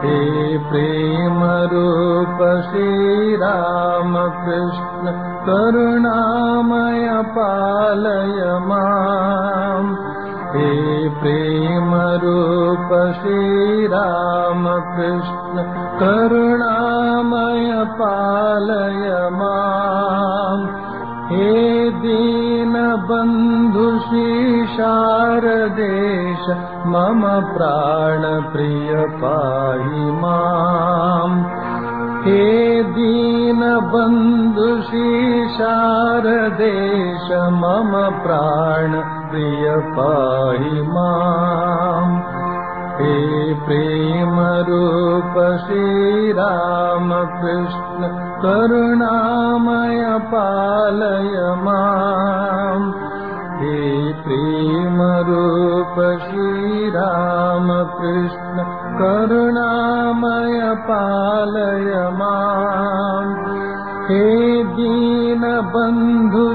हे प्रेमरूप श्रीरामकृष्ण करुणामय पालय माम् हे प्रेमरूप श्रीरामकृष्ण करुणामय पालय माम् हे दीनबन्धु शारदेश मम प्राणप्रिय पाहि माम् हे दीनबन्धु शारदेश मम प्राणप्रिय पाहि माम् हे प्रेमरूप श्रीरामकृष्ण करुणामय पालय माम् हे प्रेमरूप श्रीरामकृष्ण करुणामय पालय माम् हे दीनबन्धु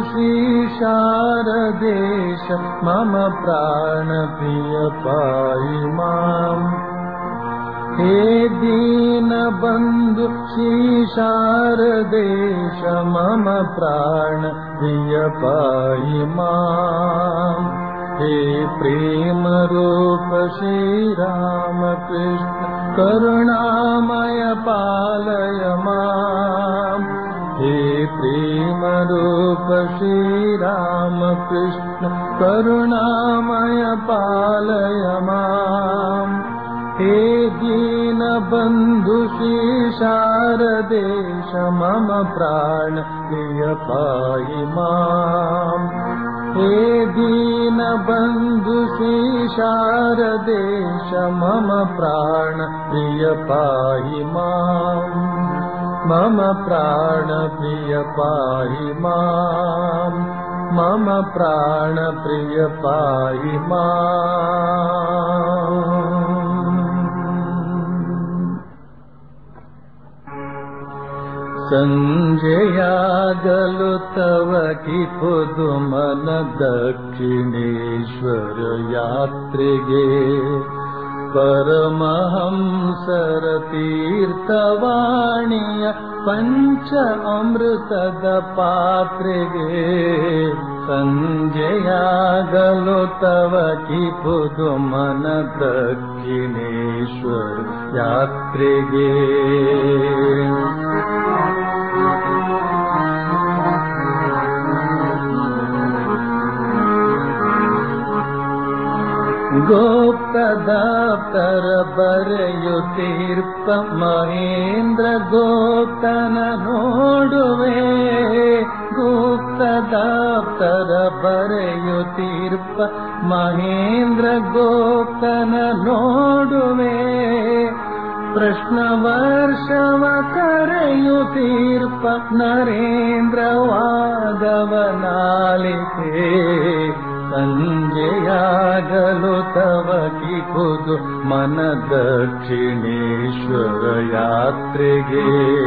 शारदेश मम प्राणप्रिय पाहि माम् हे दीनबन्धु शारदेश मम प्राणप्रिय पाहि माम् हे प्रेमरूप श्रीरामकृष्ण करुणामय पालय माम् हे प्रेमरूप श्रीरामकृष्ण करुणामय पालय माम् हे दीनबन्धु शारदेश मम प्राण प्रिय पाहि माम् हे दीनबन्धु शारदेश मम प्राण प्रिय पाहि माम् मम प्राणप्रिय पाहि माम् मम प्राणप्रिय पाहि माम् सञ्जयागलु तव कि पुदुमन दक्षिणेश्वर यात्रिगे परमहंसर तीर्थवाणीय पञ्च अमृतद पात्रिगे सञ्जयागलो तव कि पुदुमन दक्षिणेश्वर यात्रिगे गोप्तदाप्तर बರೆಯುತ್ತೀರ್ಪ ಮಹೇಂದ್ರ ಗೋಪ್ತನ ನೋಡುವೆ ಗುಪ್ತದಾಪ್ತರ ಬರೆಯುತ್ತೀರ್ಪ ಮಹೇಂದ್ರ ಗೋಪ್ತನ ನೋಡುವೆ ಪ್ರಶ್ನ ವರ್ಷವ ಕರೆಯುತ್ತೀರ್ಪ ನರೇಂದ್ರ ವಾದವನಾಲಿಕೆ ಸಂಜೆಯಾಗಲು ತವ ಕಿಪುದು ಮನ ದಕ್ಷಿಣೇಶ್ವರ ಯಾತ್ರೆಗೆ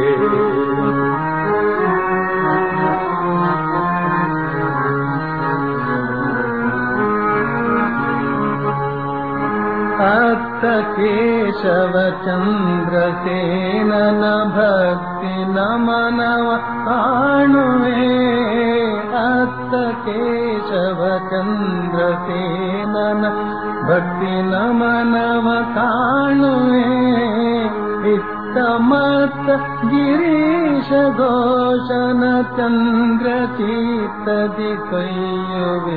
ಅತ್ತ ಕೇಶವ ಚಂದ್ರಸೇನನ ಭಕ್ತಿ ನಮನವ ಕಾಣುವೆ ಅತ್ತ ಕೇಶವ ಚಂದ್ರಸೇನನ ಭಕ್ತಿ ನಮನವ ಕಾಣುವೆ ಇತ್ತ ಮತ್ತ ಗಿರೀಶ ಘೋಷನ ಚಂದ್ರ ಚೀತದಿ ಕೈಯುವೆ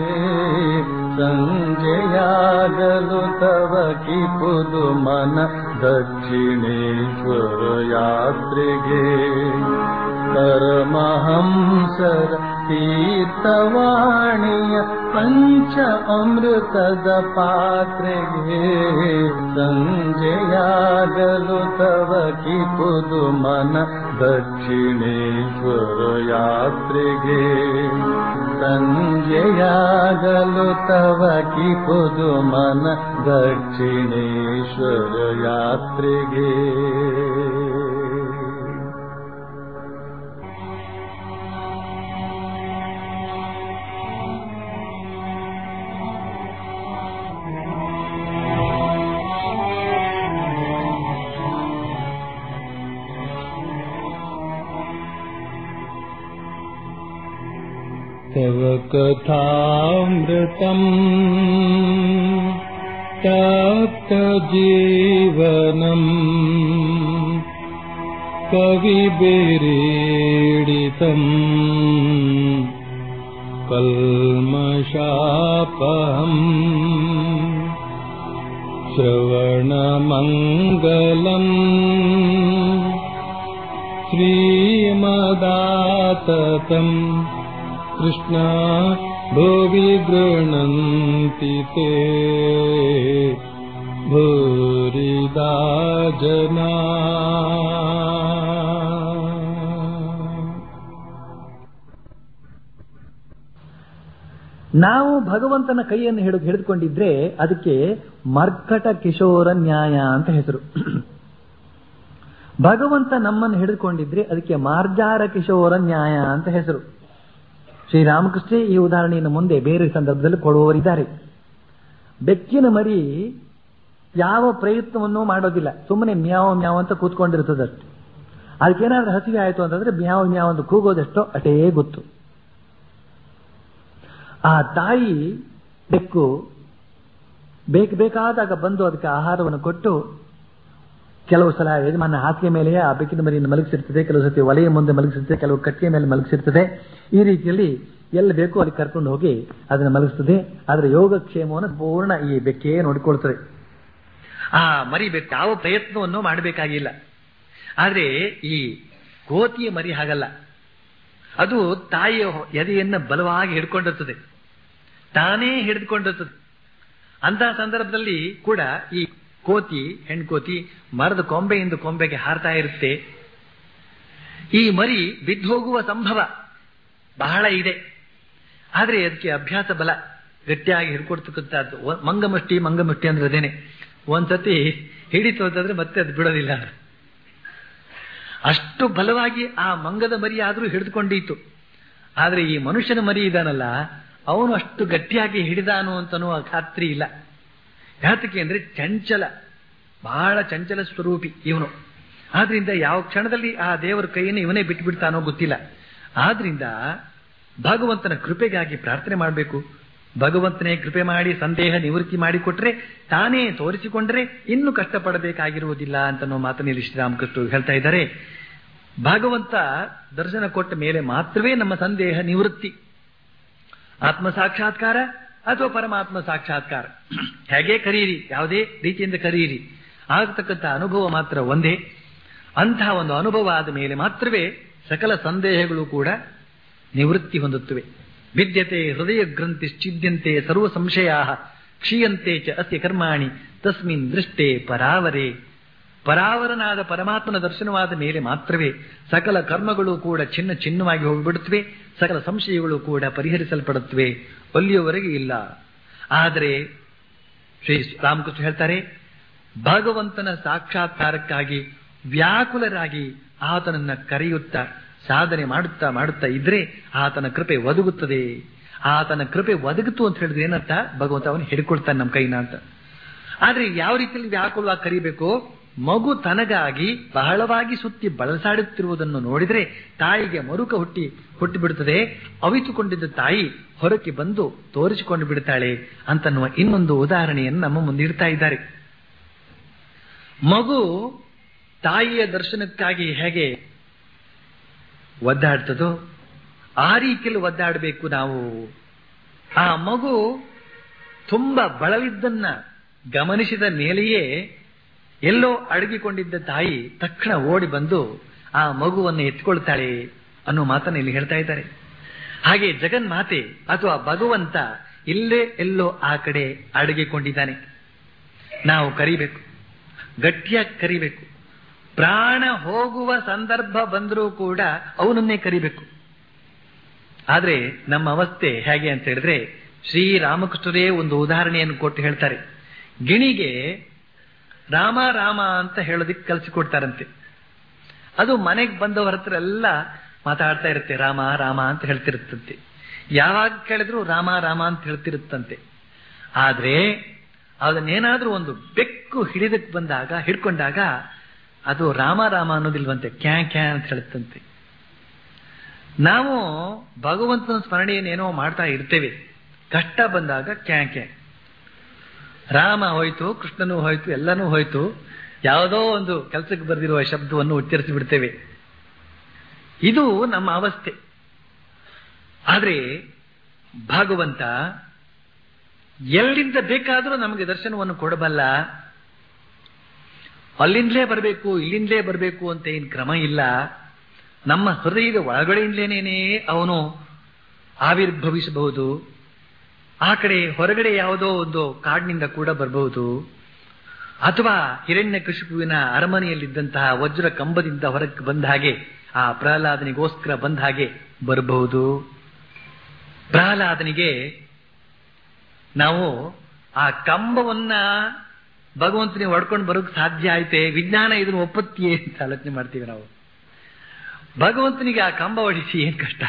ಸಂಜೆಯಾಗಲು ತವ ಕಿಪುದು ಮನ ದಕ್ಷಿಣೇಶ್ವರ ಯಾತ್ರೆಗೆ ಪರಮಹಂಸರ ತೀರ್ಥವಾಣಿಯ ಪಂಚ ಅಮೃತದ ಪಾತ್ರೆಗೆ ಸಂಜೆಯಾಗಲು ತವ ಕಿಪುದು ಮನ ದಕ್ಷಿಣೇಶ್ವರ ಯಾತ್ರೆಗೆ ಸಂಜೆಯಾಗಲು ತವ ಕಿಪುದು ಮನ ದಕ್ಷಿಣೇಶ್ವರ ಯಾತ್ರೆಗೆ तव कथामृतम् तप्तजीवनम् कविभिरीडितम् कल्मषापहम् श्रवणमङ्गलम् श्रीमदाततम् कृष्णा भुवि गृह्णन्ति ते भूरिदा जना ನಾವು ಭಗವಂತನ ಕೈಯನ್ನು ಹಿಡಿದು ಹಿಡಿದುಕೊಂಡಿದ್ರೆ ಅದಕ್ಕೆ ಮರ್ಕಟ ಕಿಶೋರ ನ್ಯಾಯ ಅಂತ ಹೆಸರು ಭಗವಂತ ನಮ್ಮನ್ನು ಹಿಡಿದುಕೊಂಡಿದ್ರೆ ಅದಕ್ಕೆ ಮಾರ್ಜಾರ ಕಿಶೋರ ನ್ಯಾಯ ಅಂತ ಹೆಸರು ಶ್ರೀರಾಮಕೃಷ್ಣ ಈ ಉದಾಹರಣೆಯನ್ನು ಮುಂದೆ ಬೇರೆ ಸಂದರ್ಭದಲ್ಲಿ ಕೊಡುವವರಿದ್ದಾರೆ ಬೆಕ್ಕಿನ ಮರಿ ಯಾವ ಪ್ರಯತ್ನವನ್ನೂ ಮಾಡೋದಿಲ್ಲ ಸುಮ್ಮನೆ ಮ್ಯಾವ್ ಮ್ಯಾವ್ ಅಂತ ಕೂತ್ಕೊಂಡಿರ್ತದಷ್ಟೆ ಅದಕ್ಕೇನಾದ್ರೂ ಹಸಿವೆ ಆಯಿತು ಅಂತಂದ್ರೆ ಮ್ಯಾವ್ ಮ್ಯಾವ್ ಅಂತ ಕೂಗೋದಷ್ಟೋ ಅಟೇ ಗೊತ್ತು ಆ ತಾಯಿ ಬೆಕ್ಕು ಬೇಕು ಬೇಕಾದಾಗ ಬಂದು ಅದಕ್ಕೆ ಆಹಾರವನ್ನು ಕೊಟ್ಟು ಕೆಲವು ಸಲ ಯಜಮಾನ ಹಾಸಿಗೆ ಮೇಲೆಯೇ ಆ ಬೆಕ್ಕಿನ ಮರಿಯನ್ನು ಮಲಗಿಸಿರ್ತದೆ ಕೆಲವು ಸತಿ ಒಲೆಯ ಮುಂದೆ ಮಲಗಿಸಿರ್ತದೆ ಕೆಲವು ಕಟ್ಟಿಗೆ ಮೇಲೆ ಮಲಗಿಸಿರ್ತದೆ ಈ ರೀತಿಯಲ್ಲಿ ಎಲ್ಲಿ ಬೇಕೋ ಅಲ್ಲಿ ಕರ್ಕೊಂಡು ಹೋಗಿ ಅದನ್ನು ಮಲಗಿಸ್ತದೆ ಅದರ ಯೋಗಕ್ಷೇಮವನ್ನು ಪೂರ್ಣ ಈ ಬೆಕ್ಕೇ ನೋಡಿಕೊಳ್ತದೆ ಆ ಮರಿ ಬೆಕ್ಕು ಯಾವ ಪ್ರಯತ್ನವನ್ನು ಮಾಡಬೇಕಾಗಿಲ್ಲ ಆದ್ರೆ ಈ ಕೋತಿಯ ಮರಿ ಹಾಗಲ್ಲ ಅದು ತಾಯಿಯ ಎದೆಯನ್ನ ಬಲವಾಗಿ ಹಿಡ್ಕೊಂಡಿರ್ತದೆ ತಾನೇ ಹಿಡಿದುಕೊಂಡಿರ್ತದೆ ಅಂತಹ ಸಂದರ್ಭದಲ್ಲಿ ಕೂಡ ಈ ಕೋತಿ ಹೆಣ್ಕೋತಿ ಮರದ ಕೊಂಬೆಯಿಂದ ಕೊಂಬೆಗೆ ಹಾರ್ತಾ ಇರುತ್ತೆ ಈ ಮರಿ ಬಿದ್ದು ಹೋಗುವ ಸಂಭವ ಬಹಳ ಇದೆ ಆದ್ರೆ ಅದಕ್ಕೆ ಅಭ್ಯಾಸ ಬಲ ಗಟ್ಟಿಯಾಗಿ ಹಿಡ್ಕೊಡ್ತಕ್ಕಂಥದ್ದು ಮಂಗಮಷ್ಟಿ ಮಂಗಮಷ್ಟಿ ಅಂದ್ರೆ ಅದೇನೆ ಒಂದ್ಸತಿ ಹಿಡಿತು ಅಂತಂದ್ರೆ ಮತ್ತೆ ಅದು ಬಿಡೋದಿಲ್ಲ ಅಷ್ಟು ಬಲವಾಗಿ ಆ ಮಂಗದ ಮರಿ ಆದ್ರೂ ಹಿಡಿದುಕೊಂಡಿತ್ತು ಆದ್ರೆ ಈ ಮನುಷ್ಯನ ಮರಿ ಇದಾನಲ್ಲ ಅವನು ಅಷ್ಟು ಗಟ್ಟಿಯಾಗಿ ಹಿಡಿದಾನು ಅಂತನೂ ಖಾತ್ರಿ ಇಲ್ಲ ಯಾತಕ್ಕೆ ಅಂದ್ರೆ ಚಂಚಲ ಬಹಳ ಚಂಚಲ ಸ್ವರೂಪಿ ಇವನು ಆದ್ರಿಂದ ಯಾವ ಕ್ಷಣದಲ್ಲಿ ಆ ದೇವರ ಕೈಯನ್ನು ಇವನೇ ಬಿಟ್ಬಿಡ್ತಾನೋ ಗೊತ್ತಿಲ್ಲ ಆದ್ರಿಂದ ಭಗವಂತನ ಕೃಪೆಗಾಗಿ ಪ್ರಾರ್ಥನೆ ಮಾಡಬೇಕು ಭಗವಂತನೇ ಕೃಪೆ ಮಾಡಿ ಸಂದೇಹ ನಿವೃತ್ತಿ ಮಾಡಿಕೊಟ್ರೆ ತಾನೇ ತೋರಿಸಿಕೊಂಡ್ರೆ ಇನ್ನು ಕಷ್ಟಪಡಬೇಕಾಗಿರುವುದಿಲ್ಲ ಅಂತ ಮಾತನಲ್ಲಿ ಶ್ರೀರಾಮಕೃಷ್ಣ ಹೇಳ್ತಾ ಇದ್ದಾರೆ ಭಗವಂತ ದರ್ಶನ ಕೊಟ್ಟ ಮೇಲೆ ಮಾತ್ರವೇ ನಮ್ಮ ಸಂದೇಹ ನಿವೃತ್ತಿ ಆತ್ಮ ಸಾಕ್ಷಾತ್ಕಾರ ಅಥವಾ ಪರಮಾತ್ಮ ಸಾಕ್ಷಾತ್ಕಾರ ಹೇಗೆ ಕರೀರಿ ಯಾವುದೇ ರೀತಿಯಿಂದ ಕರೀರಿ ಆಗತಕ್ಕಂಥ ಅನುಭವ ಮಾತ್ರ ಒಂದೇ ಅಂತಹ ಒಂದು ಅನುಭವ ಆದ ಮೇಲೆ ಮಾತ್ರವೇ ಸಕಲ ಸಂದೇಹಗಳು ಕೂಡ ನಿವೃತ್ತಿ ಹೊಂದುತ್ತವೆ ವಿದ್ಯತೆ ಹೃದಯ ಗ್ರಂಥಿ ಛಿದ್ಯಂತೆ ಸರ್ವ ಸಂಶಯ ಕ್ಷೀಯಂತೆ ಚ ಅಸ್ಯ ಕರ್ಮಾಣಿ ತಸ್ಮಿನ್ ದೃಷ್ಟೇ ಪರಾವರೇ ಪರಾವರನಾದ ಪರಮಾತ್ಮನ ದರ್ಶನವಾದ ಮೇಲೆ ಮಾತ್ರವೇ ಸಕಲ ಕರ್ಮಗಳು ಕೂಡ ಚಿನ್ನ ಚಿನ್ನವಾಗಿ ಹೋಗಿಬಿಡುತ್ತವೆ ಸಕಲ ಸಂಶಯಗಳು ಕೂಡ ಪರಿಹರಿಸಲ್ಪಡುತ್ತವೆ ಅಲ್ಲಿಯವರೆಗೆ ಇಲ್ಲ ಆದರೆ ಶ್ರೀ ರಾಮಕೃಷ್ಣ ಹೇಳ್ತಾರೆ ಭಗವಂತನ ಸಾಕ್ಷಾತ್ಕಾರಕ್ಕಾಗಿ ವ್ಯಾಕುಲರಾಗಿ ಆತನನ್ನ ಕರೆಯುತ್ತಾ ಸಾಧನೆ ಮಾಡುತ್ತಾ ಮಾಡುತ್ತಾ ಇದ್ರೆ ಆತನ ಕೃಪೆ ಒದಗುತ್ತದೆ ಆತನ ಕೃಪೆ ಒದಗಿತು ಅಂತ ಹೇಳಿದ್ರೆ ಏನಂತ ಭಗವಂತ ಅವನು ಹಿಡ್ಕೊಳ್ತಾನೆ ನಮ್ಮ ಕೈನ ಅಂತ ಆದ್ರೆ ಯಾವ ರೀತಿಯಲ್ಲಿ ವ್ಯಾಕುಲವಾಗಿ ಕರಿಬೇಕು ಮಗು ತನಗಾಗಿ ಬಹಳವಾಗಿ ಸುತ್ತಿ ಬಳಸಾಡುತ್ತಿರುವುದನ್ನು ನೋಡಿದ್ರೆ ತಾಯಿಗೆ ಮರುಕ ಹುಟ್ಟಿ ಹುಟ್ಟಿ ಬಿಡುತ್ತದೆ ಅವಿತುಕೊಂಡಿದ್ದ ತಾಯಿ ಹೊರಕ್ಕೆ ಬಂದು ತೋರಿಸಿಕೊಂಡು ಬಿಡುತ್ತಾಳೆ ಅಂತನ್ನುವ ಇನ್ನೊಂದು ಉದಾಹರಣೆಯನ್ನು ನಮ್ಮ ಮುಂದಿಡ್ತಾ ಇದ್ದಾರೆ ಮಗು ತಾಯಿಯ ದರ್ಶನಕ್ಕಾಗಿ ಹೇಗೆ ಒದ್ದಾಡ್ತದೋ ಆ ರೀತಿಯಲ್ಲಿ ಒದ್ದಾಡಬೇಕು ನಾವು ಆ ಮಗು ತುಂಬಾ ಬಳಲಿದ್ದನ್ನ ಗಮನಿಸಿದ ಮೇಲೆಯೇ ಎಲ್ಲೋ ಅಡಗಿಕೊಂಡಿದ್ದ ತಾಯಿ ತಕ್ಷಣ ಓಡಿ ಬಂದು ಆ ಮಗುವನ್ನು ಎತ್ಕೊಳ್ತಾಳೆ ಅನ್ನೋ ಮಾತನ್ನು ಇಲ್ಲಿ ಹೇಳ್ತಾ ಇದ್ದಾರೆ ಹಾಗೆ ಜಗನ್ಮಾತೆ ಅಥವಾ ಭಗವಂತ ಇಲ್ಲೇ ಎಲ್ಲೋ ಆ ಕಡೆ ಅಡಗಿಕೊಂಡಿದ್ದಾನೆ ನಾವು ಕರಿಬೇಕು ಗಟ್ಟಿಯಾಗಿ ಕರಿಬೇಕು ಪ್ರಾಣ ಹೋಗುವ ಸಂದರ್ಭ ಬಂದರೂ ಕೂಡ ಅವನನ್ನೇ ಕರಿಬೇಕು ಆದ್ರೆ ನಮ್ಮ ಅವಸ್ಥೆ ಹೇಗೆ ಅಂತ ಹೇಳಿದ್ರೆ ಶ್ರೀರಾಮಕೃಷ್ಣರೇ ಒಂದು ಉದಾಹರಣೆಯನ್ನು ಕೊಟ್ಟು ಹೇಳ್ತಾರೆ ಗಿಣಿಗೆ ರಾಮ ರಾಮ ಅಂತ ಹೇಳೋದಿಕ್ಕೆ ಕಲಿಸಿಕೊಡ್ತಾರಂತೆ ಅದು ಮನೆಗೆ ಬಂದವರ ಹತ್ರ ಎಲ್ಲ ಮಾತಾಡ್ತಾ ಇರುತ್ತೆ ರಾಮ ರಾಮ ಅಂತ ಹೇಳ್ತಿರುತ್ತಂತೆ ಯಾವಾಗ ಕೇಳಿದ್ರು ರಾಮ ರಾಮ ಅಂತ ಹೇಳ್ತಿರುತ್ತಂತೆ ಆದ್ರೆ ಅದನ್ನೇನಾದ್ರೂ ಒಂದು ಬೆಕ್ಕು ಹಿಡಿದಕ್ಕೆ ಬಂದಾಗ ಹಿಡ್ಕೊಂಡಾಗ ಅದು ರಾಮ ರಾಮ ಅನ್ನೋದಿಲ್ವಂತೆ ಕ್ಯಾ ಕ್ಯಾ ಅಂತ ಹೇಳುತ್ತಂತೆ ನಾವು ಭಗವಂತನ ಸ್ಮರಣೆಯನ್ನೇನೋ ಮಾಡ್ತಾ ಇರ್ತೇವೆ ಕಷ್ಟ ಬಂದಾಗ ಕ್ಯಾಂಕೆ ರಾಮ ಹೋಯ್ತು ಕೃಷ್ಣನೂ ಹೋಯ್ತು ಎಲ್ಲನೂ ಹೋಯ್ತು ಯಾವುದೋ ಒಂದು ಕೆಲಸಕ್ಕೆ ಬರೆದಿರುವ ಶಬ್ದವನ್ನು ಉಚ್ಚರಿಸಿ ಬಿಡ್ತೇವೆ ಇದು ನಮ್ಮ ಅವಸ್ಥೆ ಆದರೆ ಭಗವಂತ ಎಲ್ಲಿಂದ ಬೇಕಾದರೂ ನಮಗೆ ದರ್ಶನವನ್ನು ಕೊಡಬಲ್ಲ ಅಲ್ಲಿಂದಲೇ ಬರಬೇಕು ಇಲ್ಲಿಂದಲೇ ಬರಬೇಕು ಅಂತ ಏನು ಕ್ರಮ ಇಲ್ಲ ನಮ್ಮ ಹೃದಯದ ಒಳಗಡೆಯಿಂದಲೇನೇನೆ ಅವನು ಆವಿರ್ಭವಿಸಬಹುದು ಆ ಕಡೆ ಹೊರಗಡೆ ಯಾವುದೋ ಒಂದು ಕಾಡಿನಿಂದ ಕೂಡ ಬರಬಹುದು ಅಥವಾ ಹಿರಣ್ಯ ಕಶಿಪುವಿನ ಅರಮನೆಯಲ್ಲಿದ್ದಂತಹ ವಜ್ರ ಕಂಬದಿಂದ ಹೊರಕ್ಕೆ ಬಂದ ಹಾಗೆ ಆ ಪ್ರಹ್ಲಾದನಿಗೋಸ್ಕರ ಬಂದ ಹಾಗೆ ಬರಬಹುದು ಪ್ರಹ್ಲಾದನಿಗೆ ನಾವು ಆ ಕಂಬವನ್ನ ಭಗವಂತನಿಗೆ ಹೊಡ್ಕೊಂಡು ಬರೋಕ್ ಸಾಧ್ಯ ಆಯ್ತೆ ವಿಜ್ಞಾನ ಇದನ್ನು ಒಪ್ಪತ್ತಿಯೇ ಅಂತ ಆಲೋಚನೆ ಮಾಡ್ತೀವಿ ನಾವು ಭಗವಂತನಿಗೆ ಆ ಕಂಬ ಹೊಡಿಸಿ ಏನ್ ಕಷ್ಟ